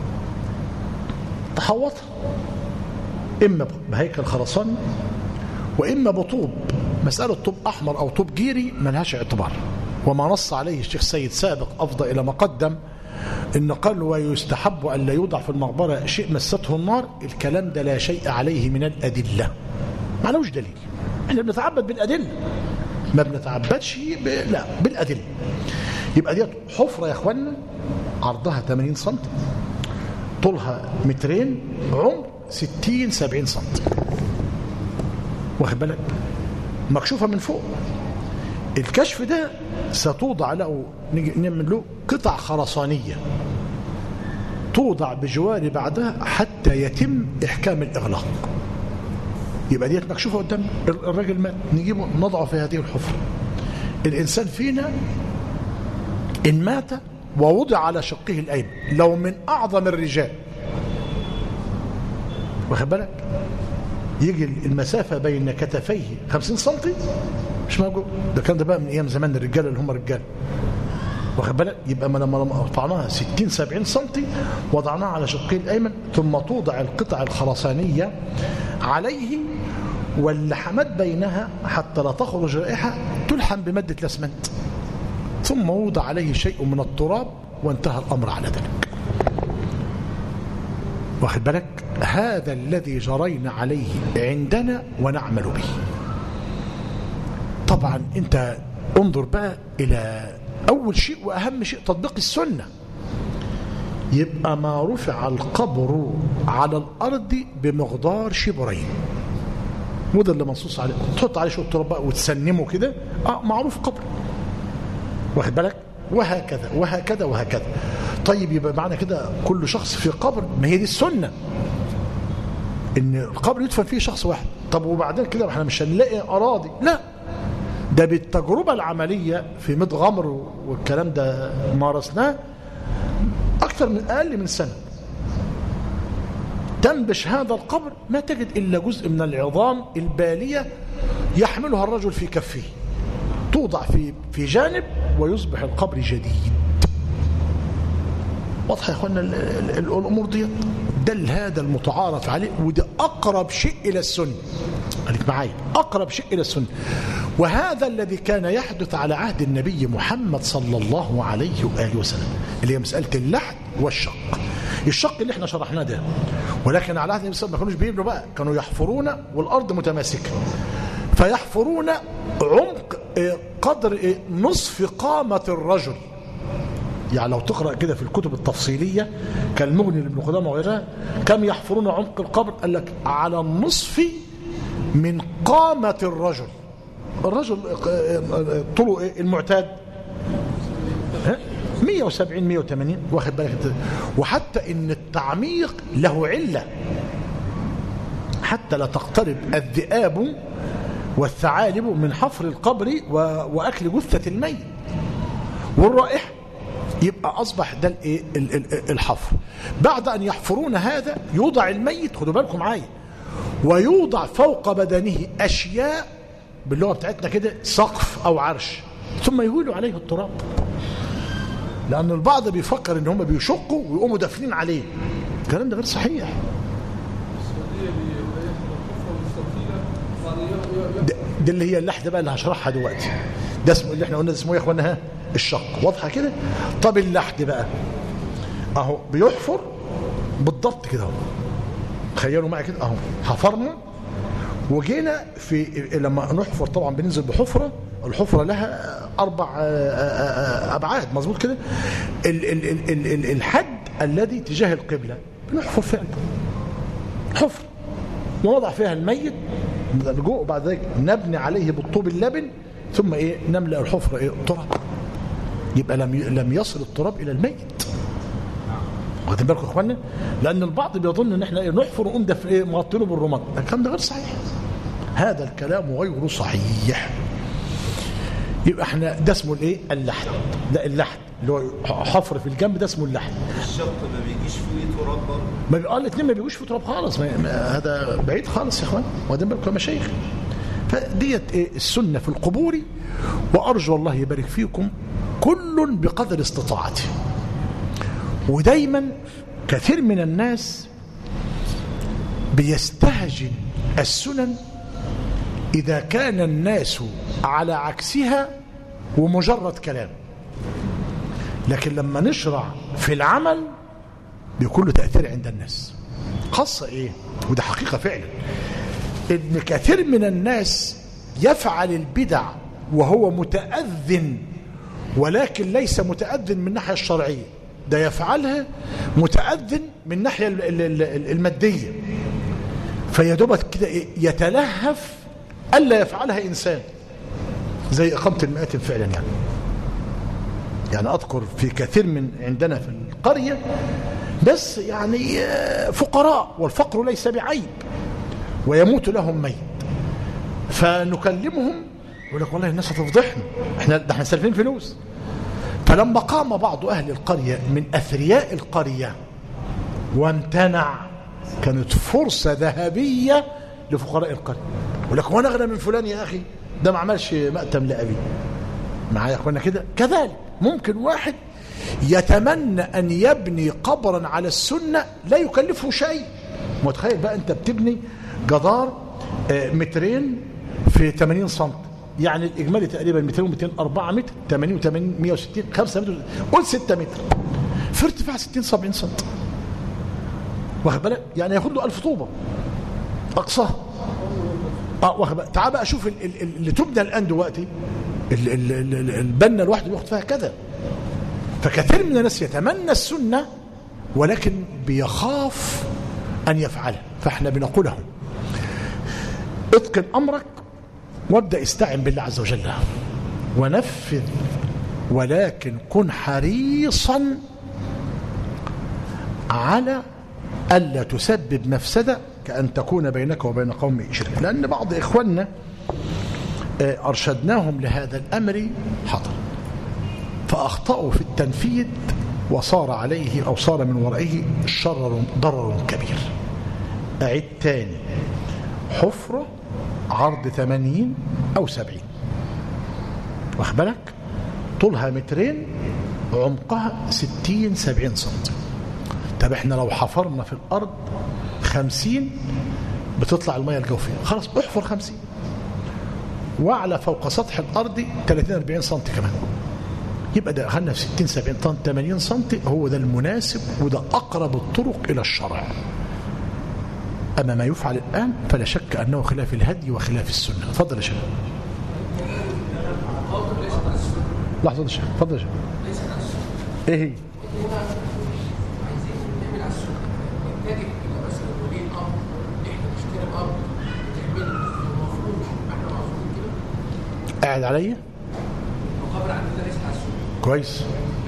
تحوطها إما بهيكل خرساني وإما بطوب مسألة طوب أحمر أو طوب جيري ملهاش اعتبار وما نص عليه الشيخ سيد سابق أفضى إلى ما قدم إن قال ويستحب أن لا يوضع في المقبرة شيء مسته النار الكلام ده لا شيء عليه من الأدلة معلوش دليل احنا بنتعبد بالأدلة ما بنتعبدش ب... لا بالأدلة يبقى ديت حفرة يا اخوانا عرضها 80 سم طولها مترين عمر 60 70 سم واخد بالك مكشوفة من فوق الكشف ده ستوضع له نيجي نعمل له قطع خرسانية توضع بجوار بعدها حتى يتم إحكام الإغلاق يبقى ديت مكشوفة قدام الراجل مات نجيبه نضعه في هذه الحفرة الإنسان فينا إن مات ووضع على شقه الأيمن لو من أعظم الرجال واخد بالك يجي المسافة بين كتفيه 50 سم مش موجود ده كان ده بقى من أيام زمان الرجال اللي هم رجال واخد بالك يبقى ما لما رفعناها 60 70 سم وضعناها على شقه الأيمن ثم توضع القطع الخرسانية عليه واللحمات بينها حتى لا تخرج رائحة تلحم بمادة الأسمنت ثم وضع عليه شيء من التراب وانتهى الأمر على ذلك واخد بالك هذا الذي جرينا عليه عندنا ونعمل به طبعا انت انظر بقى الى اول شيء واهم شيء تطبيق السنه يبقى ما رفع القبر على الارض بمقدار شبرين وده اللي منصوص عليه تحط عليه شويه تراب بقى وتسنمه كده اه معروف قبر واخد بالك وهكذا وهكذا وهكذا طيب يبقى معنى كده كل شخص في قبر ما هي دي السنه ان القبر يدفن فيه شخص واحد طب وبعدين كده احنا مش هنلاقي اراضي لا ده بالتجربه العمليه في ميت غمر والكلام ده مارسناه اكثر من اقل من سنه تنبش هذا القبر ما تجد الا جزء من العظام الباليه يحملها الرجل في كفه توضع في في جانب ويصبح القبر جديد واضحه يا اخوانا الامور دي دل هذا المتعارف عليه وده اقرب شيء الى السنه خليك معايا اقرب شيء الى السنه وهذا الذي كان يحدث على عهد النبي محمد صلى الله عليه واله وسلم اللي هي مساله اللحد والشق الشق اللي احنا شرحناه ده ولكن على عهد النبي صلى الله عليه وسلم ما كانوش بيبنوا بقى كانوا يحفرون والارض متماسكه فيحفرون عمق قدر نصف قامه الرجل يعني لو تقرأ كده في الكتب التفصيلية كالمغني لابن قدامة وغيرها كم يحفرون عمق القبر قال لك على النصف من قامة الرجل الرجل طوله ايه المعتاد 170 180 واخد بالك وحتى ان التعميق له علة حتى لا تقترب الذئاب والثعالب من حفر القبر واكل جثة الميت والرائحه يبقى أصبح ده الايه الحفر بعد أن يحفرون هذا يوضع الميت خدوا بالكم معايا ويوضع فوق بدنه أشياء باللغة بتاعتنا كده سقف أو عرش ثم يهولوا عليه التراب لأن البعض بيفكر إن هم بيشقوا ويقوموا دافنين عليه الكلام ده غير صحيح ده, ده اللي هي اللحظة بقى اللي هشرحها دلوقتي ده اسمه اللي احنا قلنا اسمه ايه يا اخوانا ها الشق واضحه كده طب اللحد بقى اهو بيحفر بالضبط كده اهو تخيلوا معي كده اهو حفرنا وجينا في لما نحفر طبعا بننزل بحفره الحفره لها اربع ابعاد مظبوط كده ال ال ال ال ال الحد الذي تجاه القبله بنحفر فعلا حفر ونضع فيها الميت جوه وبعد ذلك نبني عليه بالطوب اللبن ثم ايه نملا الحفره ايه تراب يبقى لم لم يصل التراب الى الميت واخدين بالكم يا اخوانا لان البعض بيظن ان احنا إيه نحفر ونقوم ده ايه مغطينه بالرماد الكلام ده غير صحيح هذا الكلام غير صحيح يبقى احنا ده اسمه الايه اللحد ده اللحد اللي هو حفر في الجنب ده اسمه اللحد الشق ما بيجيش فيه تراب برضه ما بيقال الاثنين ما بيجوش في تراب خالص ما ما هذا بعيد خالص يا اخوان واخدين بالكم يا مشايخ فديت ايه السنه في القبور وارجو الله يبارك فيكم كل بقدر استطاعته ودايما كثير من الناس بيستهجن السنن إذا كان الناس على عكسها ومجرد كلام لكن لما نشرع في العمل بيكون له تأثير عند الناس خاصة إيه وده حقيقة فعلا إن كثير من الناس يفعل البدع وهو متأذن ولكن ليس متأذن من الناحية الشرعية ده يفعلها متأذن من الناحية ال- ال- ال- المادية فيدوبت كده إيه؟ يتلهف ألا يفعلها إنسان زي إقامة المئات فعلا يعني يعني أذكر في كثير من عندنا في القرية بس يعني آه، فقراء والفقر ليس بعيب ويموت لهم ميت فنكلمهم يقول لك والله الناس هتفضحنا احنا ده احنا سالفين فلوس فلما قام بعض اهل القريه من اثرياء القريه وامتنع كانت فرصه ذهبيه لفقراء القريه يقول لك وانا اغنى من فلان يا اخي ده ما عملش مأتم لابي معايا يا اخوانا كده كذلك ممكن واحد يتمنى ان يبني قبرا على السنه لا يكلفه شيء متخيل بقى انت بتبني جدار آه، مترين في 80 سم يعني الاجمالي تقريبا 200 200 4 متر 80 و80 160 5 متر قول 6 متر في ارتفاع 60 70 سم واخد بالك يعني ياخد له 1000 طوبه اقصاها اه واخد بالك تعال بقى شوف ال- ال- ال- اللي تبنى الان دلوقتي ال- ال- ال- ال- البنا الواحد بياخد فيها كذا فكثير من الناس يتمنى السنه ولكن بيخاف ان يفعلها فاحنا بنقول لهم اتقن امرك وابدا استعن بالله عز وجل ونفذ ولكن كن حريصا على الا تسبب مفسده كان تكون بينك وبين قوم شرك لان بعض اخواننا آه، ارشدناهم لهذا الامر حضر فاخطاوا في التنفيذ وصار عليه او صار من ورائه شرر ضرر كبير اعد تاني حفره عرض 80 او 70 واخد بالك طولها مترين عمقها 60 70 سم طب احنا لو حفرنا في الارض 50 بتطلع الميه الجوفيه خلاص احفر 50 واعلى فوق سطح الارض 30 40 سم كمان يبقى ده دخلنا في 60 70 طن 80 سم هو ده المناسب وده اقرب الطرق الى الشرع اما ما يفعل الان فلا شك انه خلاف الهدي وخلاف السنه اتفضل يا شيخ لحظه يا شيخ اتفضل يا شيخ ايه هي قاعد عليا كويس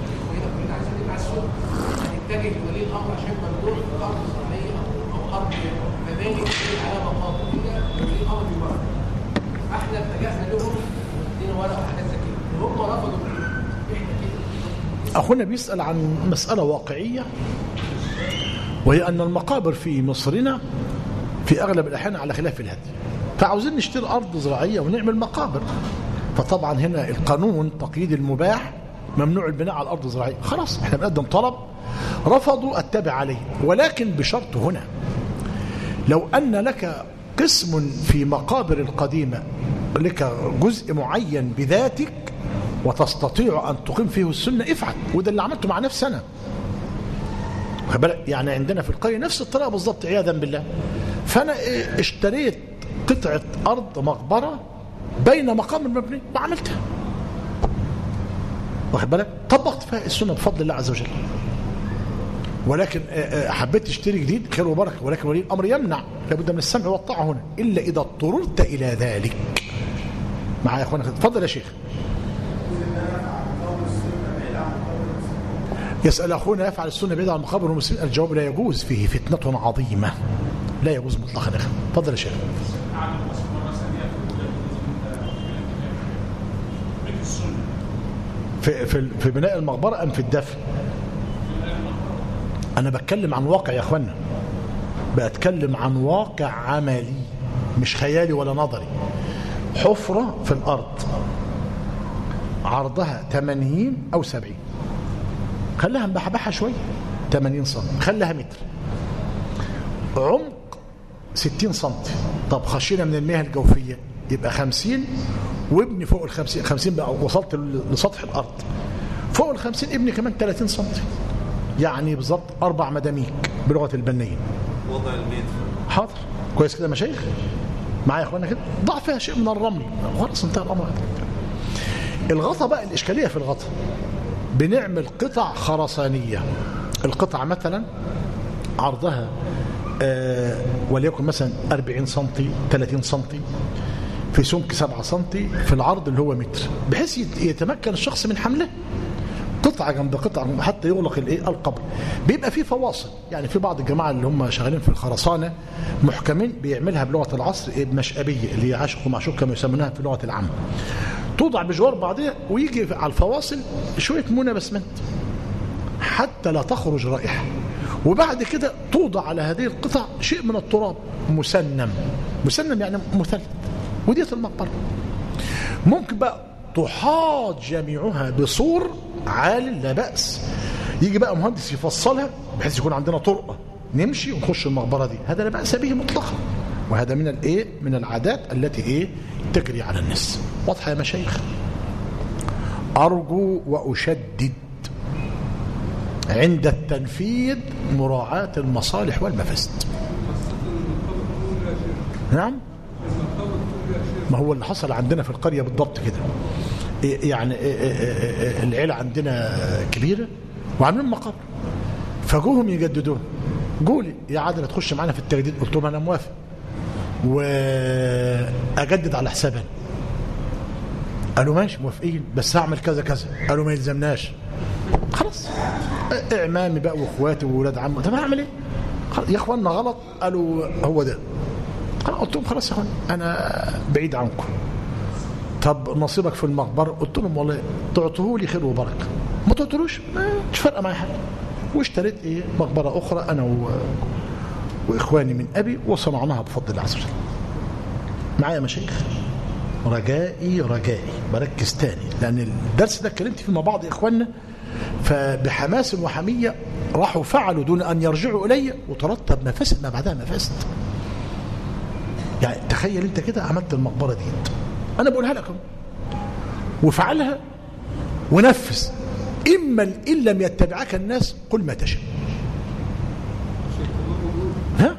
هنتجه لولي الامر عشان ممنوع في ارض زراعيه او ارض مباني تكون على مقابر كده ولي الامر بيوافق احنا اتجهنا لهم ادينا ورقه وحاجات زي كده وهم رفضوا كده احنا كده أخونا بيسأل عن مسألة واقعية وهي أن المقابر في مصرنا في أغلب الأحيان على خلاف الهدي فعاوزين نشتري أرض زراعية ونعمل مقابر فطبعا هنا القانون تقييد المباح ممنوع البناء على الأرض الزراعية خلاص احنا بنقدم طلب رفضوا التبع عليه ولكن بشرط هنا لو أن لك قسم في مقابر القديمة لك جزء معين بذاتك وتستطيع أن تقيم فيه السنة افعل وده اللي عملته مع نفسي أنا واخد بالك؟ يعني عندنا في القرية نفس الطريقة بالظبط عياذا بالله فأنا إيه اشتريت قطعة أرض مقبرة بين مقام المبني وعملتها واخد بالك طبقت فيها السنة بفضل الله عز وجل ولكن آه، آه، حبيت تشتري جديد خير وبركه ولكن ولي الامر يمنع لابد من السمع والطاعه هنا الا اذا اضطررت الى ذلك معايا يا اخوانا اتفضل يا شيخ يسأل أخونا يفعل السنة بعيد عن مقابر المسلمين الجواب لا يجوز فيه فتنة عظيمة لا يجوز مطلقا يا أخي تفضل يا شيخ في, في, في بناء المقبرة أم في الدفن أنا بتكلم عن واقع يا أخوانا بتكلم عن واقع عملي مش خيالي ولا نظري حفرة في الأرض عرضها 80 أو 70 خليها مبحبحة شوية 80 سم خليها متر عمق 60 سم طب خشينا من المياه الجوفية يبقى خمسين وابني فوق الخمسين خمسين بقى وصلت لسطح الأرض فوق الخمسين ابني كمان 30 سنتي يعني بالظبط أربع مداميك بلغة البنيين وضع الميت حاضر كويس كده يا مشايخ معايا يا اخوانا كده ضع فيها شيء من الرمل خلاص انتهى الامر الغطا بقى الاشكاليه في الغطا بنعمل قطع خرسانيه القطعه مثلا عرضها آه وليكن مثلا 40 سم 30 سم في سمك 7 سم في العرض اللي هو متر بحيث يت- يتمكن الشخص من حمله قطعه جنب قطعه حتى يغلق الايه القبر بيبقى في فواصل يعني في بعض الجماعه اللي هم شغالين في الخرسانه محكمين بيعملها بلغه العصر إيه بمشأبيه اللي هي عاشق ومعشوق كما يسمونها في لغه العامه توضع بجوار بعضها ويجي على الفواصل شويه منى بسمنت حتى لا تخرج رائحه وبعد كده توضع على هذه القطع شيء من التراب مسنم مسنم يعني مثلث وديت المقبره ممكن بقى تحاط جميعها بسور عال لا بأس يجي بقى مهندس يفصلها بحيث يكون عندنا طرقة نمشي ونخش المقبرة دي هذا لا بأس به مطلقا وهذا من الايه من العادات التي ايه تجري على الناس واضحة يا مشايخ أرجو وأشدد عند التنفيذ مراعاة المصالح والمفاسد نعم ما هو اللي حصل عندنا في القرية بالضبط كده إيه يعني إيه إيه إيه إيه العيلة عندنا كبيرة وعاملين مقر فجوهم يجددوه قولي يا عادل تخش معانا في التجديد قلت لهم انا موافق واجدد على حسابنا قالوا ماشي موافقين بس هعمل كذا كذا قالوا ما يلزمناش خلاص اعمامي بقى واخواتي واولاد عمي طب هعمل ايه خلاص، يا اخوانا غلط قالوا هو ده أنا قلت لهم خلاص يا اخوان انا بعيد عنكم طب نصيبك في المقبره قلت لهم والله تعطوه لي خير وبركه ما تعطلوش ما- مش فارقه معايا حاجه واشتريت ايه مقبره اخرى انا و... واخواني من ابي وصنعناها بفضل الله عز وجل معايا يا مشايخ رجائي رجائي بركز تاني لان الدرس ده اتكلمت فيه مع بعض اخواننا فبحماس وحميه راحوا فعلوا دون ان يرجعوا الي وترتب مفاسد ما بعدها مفاسد يعني تخيل انت كده عملت المقبره دي انا بقولها لك اهو وفعلها ونفذ اما ان لم يتبعك الناس قل ما تشاء ها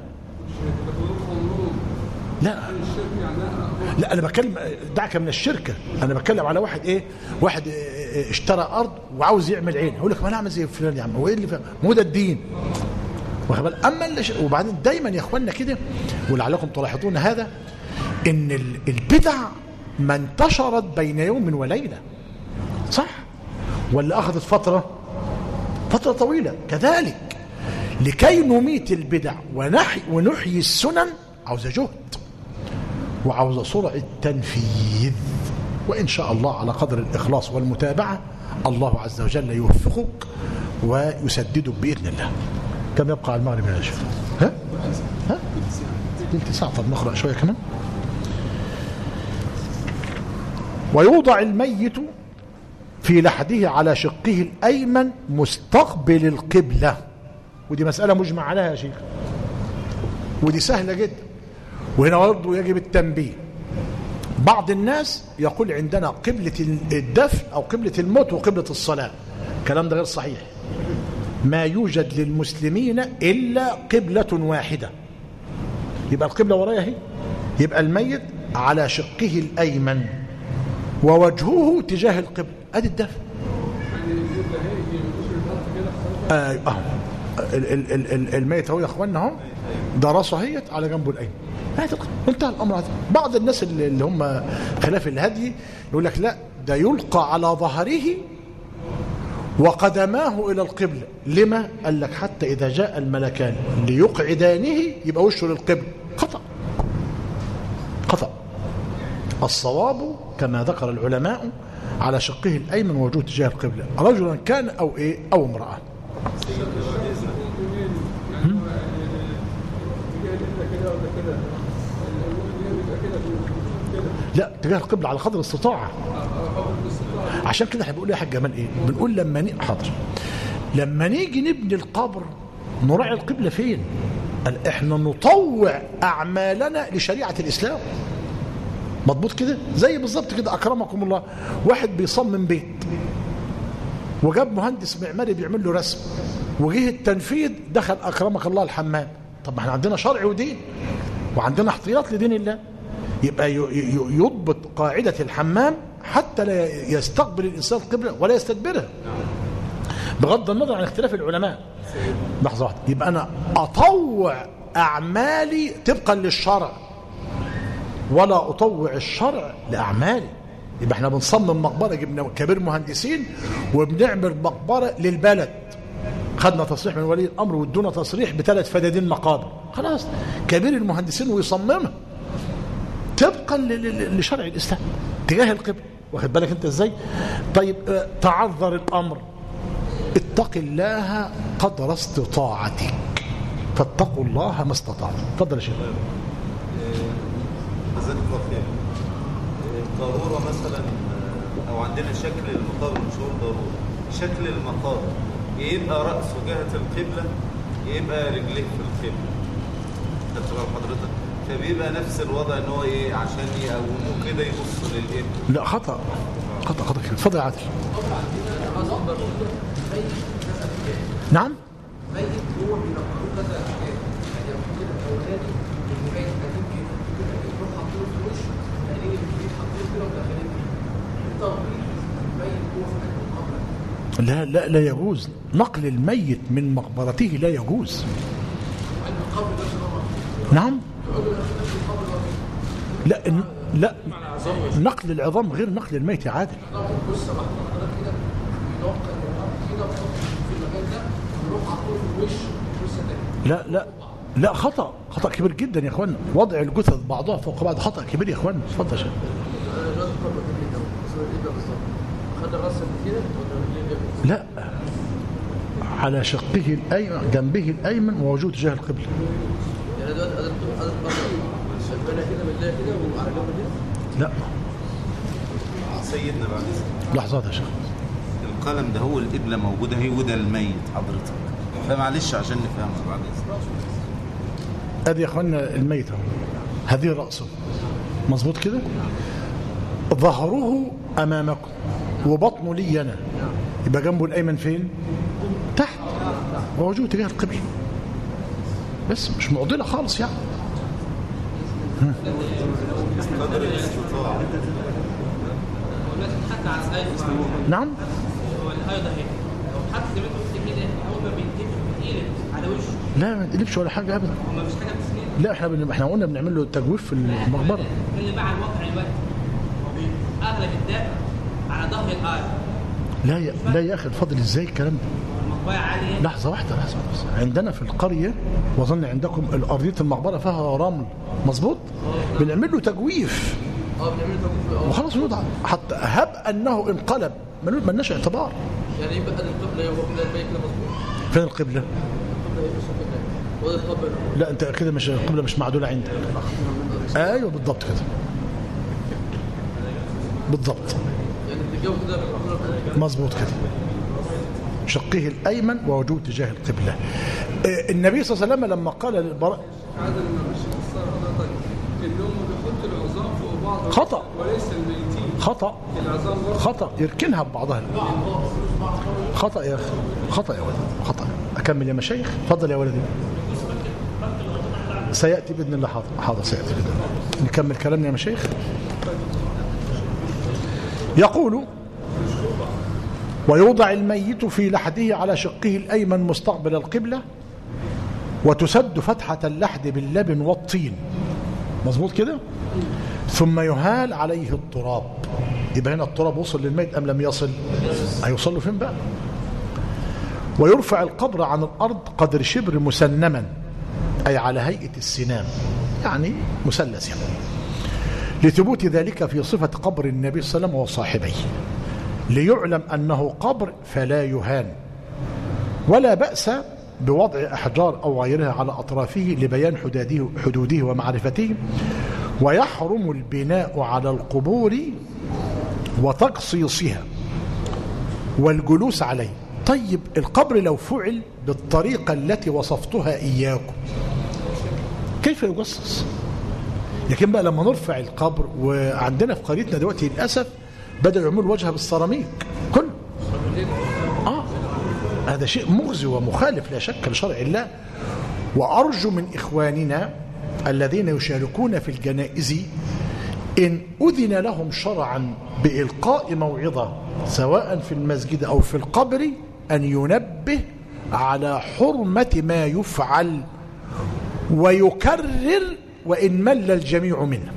لا لا انا بتكلم دعك من الشركه انا بتكلم على واحد ايه واحد إيه، اشترى ارض وعاوز يعمل عين يقول لك ما انا اعمل زي فلان يا عم هو ايه اللي فاهم ما هو ده الدين واخد بالك؟ اما اللي ش- وبعدين دايما يا اخواننا كده ولعلكم تلاحظون هذا ان ال- البدع ما انتشرت بين يوم وليله صح ولا اخذت فتره فتره طويله كذلك لكي نميت البدع ونحي ونحيي السنن عاوزه جهد وعاوزه سرعه تنفيذ وان شاء الله على قدر الاخلاص والمتابعه الله عز وجل يوفقك ويسددك باذن الله كم يبقى على المغرب يا شيخ ها ها تلت ساعه طب نقرا شويه كمان ويوضع الميت في لحده على شقه الايمن مستقبل القبله ودي مساله مجمع عليها يا شيخ ودي سهله جدا وهنا برضه يجب التنبيه بعض الناس يقول عندنا قبلة الدفن أو قبلة الموت وقبلة الصلاة الكلام ده غير صحيح ما يوجد للمسلمين إلا قبلة واحدة يبقى القبلة ورايا اهي يبقى الميت على شقه الأيمن ووجهه تجاه القبلة أدي الدفن آه أهو ال- ال- ال- ال- الميت اهو يا اخوانا اهو ده راسه اهيت على جنبه الايمن هات الق- انتهى الامر هذا بعض الناس اللي اللي هم خلاف الهدي يقول لك لا ده يلقى على ظهره وقدماه الى القبله لما قال لك حتى اذا جاء الملكان ليقعدانه يبقى وشه للقبله خطا خطا الصواب كما ذكر العلماء على شقه الايمن ووجوه تجاه القبله رجلا كان او ايه او امراه لا تجاه القبلة على قدر الاستطاعة عشان كده احنا بنقول يا حاج جمال ايه بنقول لما ن... حاضر لما نيجي نبني القبر نراعي القبلة فين قال احنا نطوع اعمالنا لشريعة الاسلام مضبوط كده زي بالظبط كده اكرمكم الله واحد بيصمم بيت وجاب مهندس معماري بيعمل له رسم وجه التنفيذ دخل اكرمك الله الحمام طب ما احنا عندنا شرع ودين وعندنا احتياط لدين الله يبقى ي- ي- يضبط قاعده الحمام حتى لا يستقبل الانسان القبله ولا يستدبرها بغض النظر عن اختلاف العلماء لحظه واحده يبقى انا اطوع اعمالي طبقا للشرع ولا اطوع الشرع لاعمالي يبقى احنا بنصمم مقبره جبنا كبير مهندسين وبنعمل مقبره للبلد خدنا تصريح من ولي الامر وادونا تصريح بثلاث فدادين مقابر خلاص كبير المهندسين ويصممها طبقا ل- ل- لشرع الاسلام تجاه القبله واخد بالك انت ازاي طيب آه، تعذر الامر اتق الله قدر استطاعتك فاتقوا الله ما استطعتم اتفضل يا شيخ جزاك الله خير القارورة مثلا آه، أو عندنا شكل المقابر مش هو القارورة شكل المقابر يبقى رأسه جهة القبلة يبقى رجليه في القبلة خدت بال حضرتك فبيبقى نفس الوضع ان هو ايه عشان يقوموه كده يبص للقبلة لا خطا خطا خطا كده اتفضل يا عادل نعم ميت هو بينقلوه كذا حاجات يعني لما كده اولادي اللي ميت قديم كده كده يروح حاطينه في وش تقليل الجديد حاطينه كده وداخلين فيه التنقيل ميت هو في قلب القبر لا لا لا يجوز نقل الميت من مقبرته لا يجوز قلب القبر ده طبعا نعم لا إن- لا نقل العظام غير نقل الميت يا عادل بص بقى حضرتك كده بينقل القبر كده ويحط في المكان ده ويروح حاطينه في الوش لسه تاني لا لا لا خطا خطا كبير جدا يا اخوانا وضع الجثث بعضها فوق بعض خطا كبير يا اخوانا اتفضل يا شيخ انا دلوقتي القبر ده اللي ده بس ايه ده بالظبط خد الراس اللي كده ولا رجليه جنبه لا على شقه الايمن جنبه الايمن ووجود جهه القبله يعني دلوقتي انا انا القبر شغاله كده بالله كده وعلى جنب كده لا سيدنا بعد إذنك. لحظات يا شيخ القلم ده هو القبلة موجودة هي وده الميت حضرتك فمعلش عشان نفهمها بعد إذنك. ادي يا اخوانا الميت اهو هذه راسه مظبوط كده ظهره امامكم وبطنه لي انا يبقى جنبه الايمن فين تحت ووجهه تجاه القبله بس مش معضله خالص يعني قدر الاستطاعة ولازم حتى على الآية نعم هو الآية ده هي لو حد زي ما انت قلت كده أول ما بينتهي بيتقلب على وشه لا ما تقلبش ولا حاجه ابدا وما فيش حاجة بتسند لا احنا بن... احنا قلنا بنعمل له تجويف في المقبره اللي بقى على الواقع الوقت هو بي- أغلب الداء على ظهر الآية لا يا لا يا اخي الفضل ازاي الكلام ده المقبرة عالية لحظة واحدة لحظة واحدة عندنا في القرية وظن عندكم الأرضية المقبرة فيها رمل مظبوط بنعمل له تجويف اه بنعمل توقيت في الأول. وخلاص يوضع حتى هب أنه انقلب ملو- ملناش اعتبار يعني يبقى ادي القبله هو كده البيت كده مظبوط فين القبلة القبله هي بس كده وادي القبر لا أنت كده مش القبلة مش معدولة عندك أيوه بالضبط كده بالضبط يعني الجو كده بالقبله مظبوط كده شقه الأيمن ووجوه تجاه القبلة آه، النبي صلى الله عليه وسلم لما قال للبراء عادل ما مش مصر حضرتك انهم بيحطوا العظام فوق بعض خطأ. وليس الميتين خطأ العظام برضه خطأ يركنها ببعضها خطأ يا أخي خطأ يا ولد خطأ أكمل يا مشايخ اتفضل يا ولدي سيأتي بإذن الله حاضر حاضر سيأتي بإذن الله نكمل كلامنا يا مشايخ يقول ويوضع الميت في لحده على شقه الأيمن مستقبل القبلة وتسد فتحة اللحد باللبن والطين مظبوط كده ثم يهال عليه التراب يبقى هنا التراب وصل للميت أم لم يصل هيوصل له فين بقى ويرفع القبر عن الأرض قدر شبر مسنما أي على هيئة السنام يعني مثلث يعني لثبوت ذلك في صفة قبر النبي صلى الله عليه وسلم وصاحبيه ليعلم أنه قبر فلا يهان ولا بأس بوضع أحجار أو غيرها على أطرافه لبيان حدوده, حدوده ومعرفته ويحرم البناء على القبور وتقصيصها والجلوس عليه طيب القبر لو فعل بالطريقة التي وصفتها إياكم كيف يجصص لكن بقى لما نرفع القبر وعندنا في قريتنا دلوقتي للاسف بدأوا يعملوا الوجه بالسيراميك كله اه هذا شيء مغزي ومخالف لا شك لشرع الله وأرجو من إخواننا الذين يشاركون في الجنائز إن أذن لهم شرعا بإلقاء موعظة سواء في المسجد أو في القبر أن ينبه على حرمة ما يفعل ويكرر وإن مل الجميع منه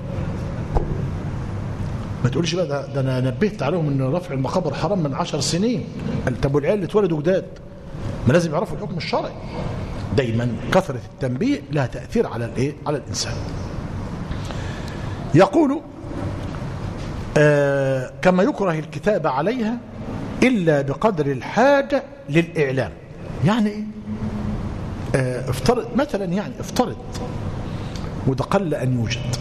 ما تقولش بقى ده, ده انا نبهت عليهم ان رفع المقابر حرام من عشر سنين قال طب والعيال اللي اتولدوا جداد ما لازم يعرفوا الحكم الشرعي دايما كثرة التنبيه لها تأثير على الايه على الإنسان يقول آه كما يكره الكتاب عليها إلا بقدر الحاجة للإعلام يعني إيه آه افترض مثلا يعني افترض وده قل أن يوجد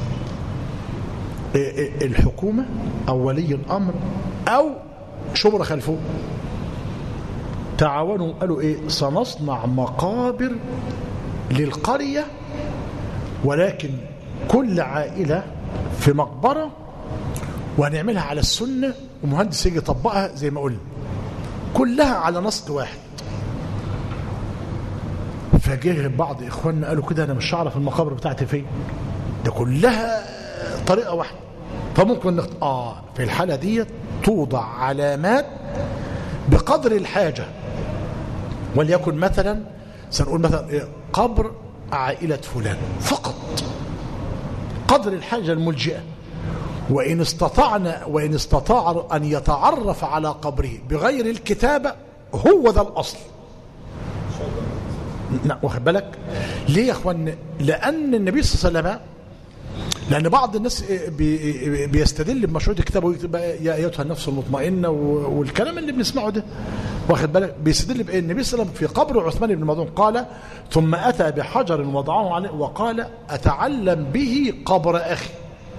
آه الحكومة أو ولي الأمر أو شبرة خلفه تعاونوا قالوا ايه سنصنع مقابر للقرية ولكن كل عائلة في مقبرة وهنعملها على السنة ومهندس يجي يطبقها زي ما قلنا كلها على نسق واحد فجه بعض اخواننا قالوا كده انا مش هعرف المقابر بتاعتي فين ده كلها طريقة واحدة فممكن نخت... اه في الحالة دي توضع علامات بقدر الحاجة وليكن مثلا سنقول مثلا قبر عائلة فلان فقط قدر الحاجة الملجئة وإن استطعنا وإن استطاع أن يتعرف على قبره بغير الكتابة هو ذا الأصل لا واخد بالك ليه يا اخوان لأن النبي صلى الله عليه وسلم لأن بعض الناس بي بيستدل بمشروع الكتاب ويكتب يا أيتها النفس المطمئنة والكلام اللي بنسمعه ده واخد بالك بيستدل بأن النبي صلى الله عليه وسلم في قبر عثمان بن مظعون قال ثم أتى بحجر وضعه عليه وقال أتعلم به قبر أخي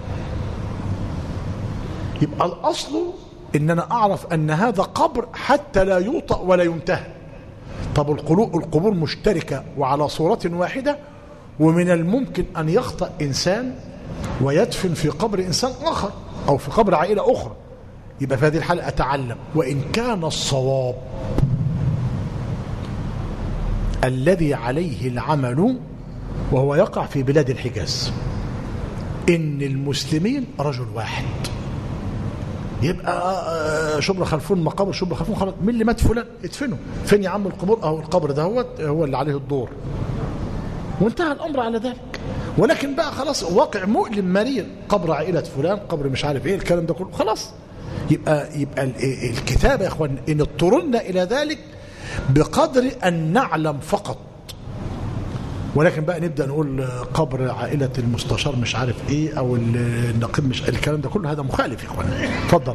يبقى الأصل إن أنا أعرف أن هذا قبر حتى لا يوطأ ولا ينتهى طب القبور مشتركة وعلى صورة واحدة ومن الممكن أن يخطأ إنسان ويدفن في قبر إنسان آخر أو في قبر عائلة أخرى يبقى في هذه الحالة أتعلم وإن كان الصواب الذي عليه العمل وهو يقع في بلاد الحجاز إن المسلمين رجل واحد يبقى شبر خلفون مقابر شبر خلفون خلاص مين اللي مات فلان ادفنه فين يا عم القبور اهو القبر ده هو هو اللي عليه الدور وانتهى الامر على ذلك ولكن بقى خلاص واقع مؤلم مرير قبر عائلة فلان قبر مش عارف ايه الكلام ده كله خلاص يبقى يبقى الكتابة يا اخوان ان اضطررنا الى ذلك بقدر ان نعلم فقط ولكن بقى نبدا نقول قبر عائله المستشار مش عارف ايه او النقيب مش الكلام ده كله هذا مخالف يا اخوان اتفضل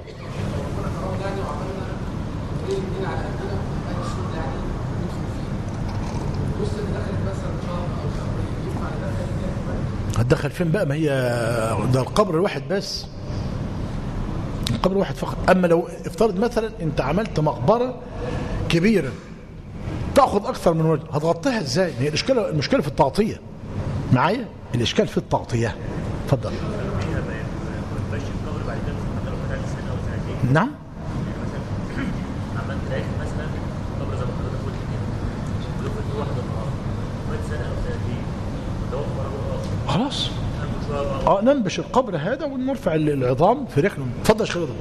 هتدخل فين بقى ما هي ده القبر الواحد بس القبر الواحد فقط اما لو افترض مثلا انت عملت مقبره كبيره تاخذ اكثر من وجه هتغطيها ازاي هي الاشكال المشكله في التغطيه معايا الاشكال في التغطيه اتفضل نعم عملت لقيت مثلا قبر زي ما حضرتك قلت كده ولو في واحد النهار مات سنه او سنتين توفى رجل اخر خلاص اه ننبش القبر هذا ونرفع العظام في رحله اتفضل يا شيخ رضا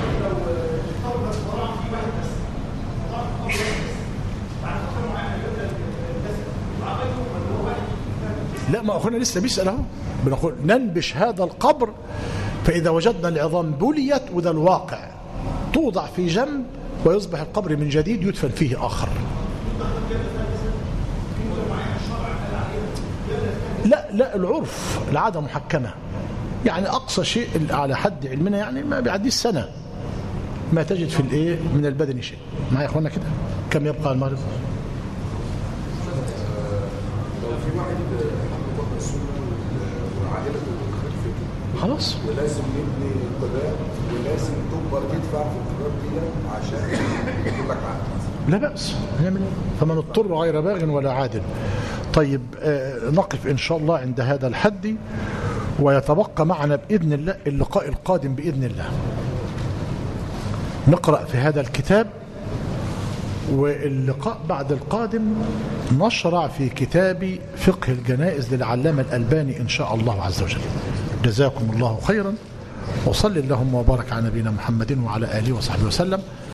لا ما اخونا لسه بيسال اهو بنقول ننبش هذا القبر فاذا وجدنا العظام بليت وده الواقع توضع في جنب ويصبح القبر من جديد يدفن فيه اخر لا لا العرف العاده محكمه يعني اقصى شيء على حد علمنا يعني ما بيعديش سنه ما تجد في الايه من البدن شيء معايا يا اخوانا كده كم يبقى المغرب لو في واحد حب طبق السنه وعائلته خلفته خلاص ولازم نبني انتباه ولازم تكبر تدفع في الانتباه دي عشان يجيب لك عقد لا بأس نعمل إيه؟ فمن اضطر غير باغ ولا عادل طيب آه نقف إن شاء الله عند هذا الحد ويتبقى معنا بإذن الله اللقاء القادم بإذن الله نقرأ في هذا الكتاب واللقاء بعد القادم نشرع في كتاب فقه الجنائز للعلامة الألباني إن شاء الله عز وجل جزاكم الله خيرا وصل اللهم وبارك على نبينا محمد وعلى آله وصحبه وسلم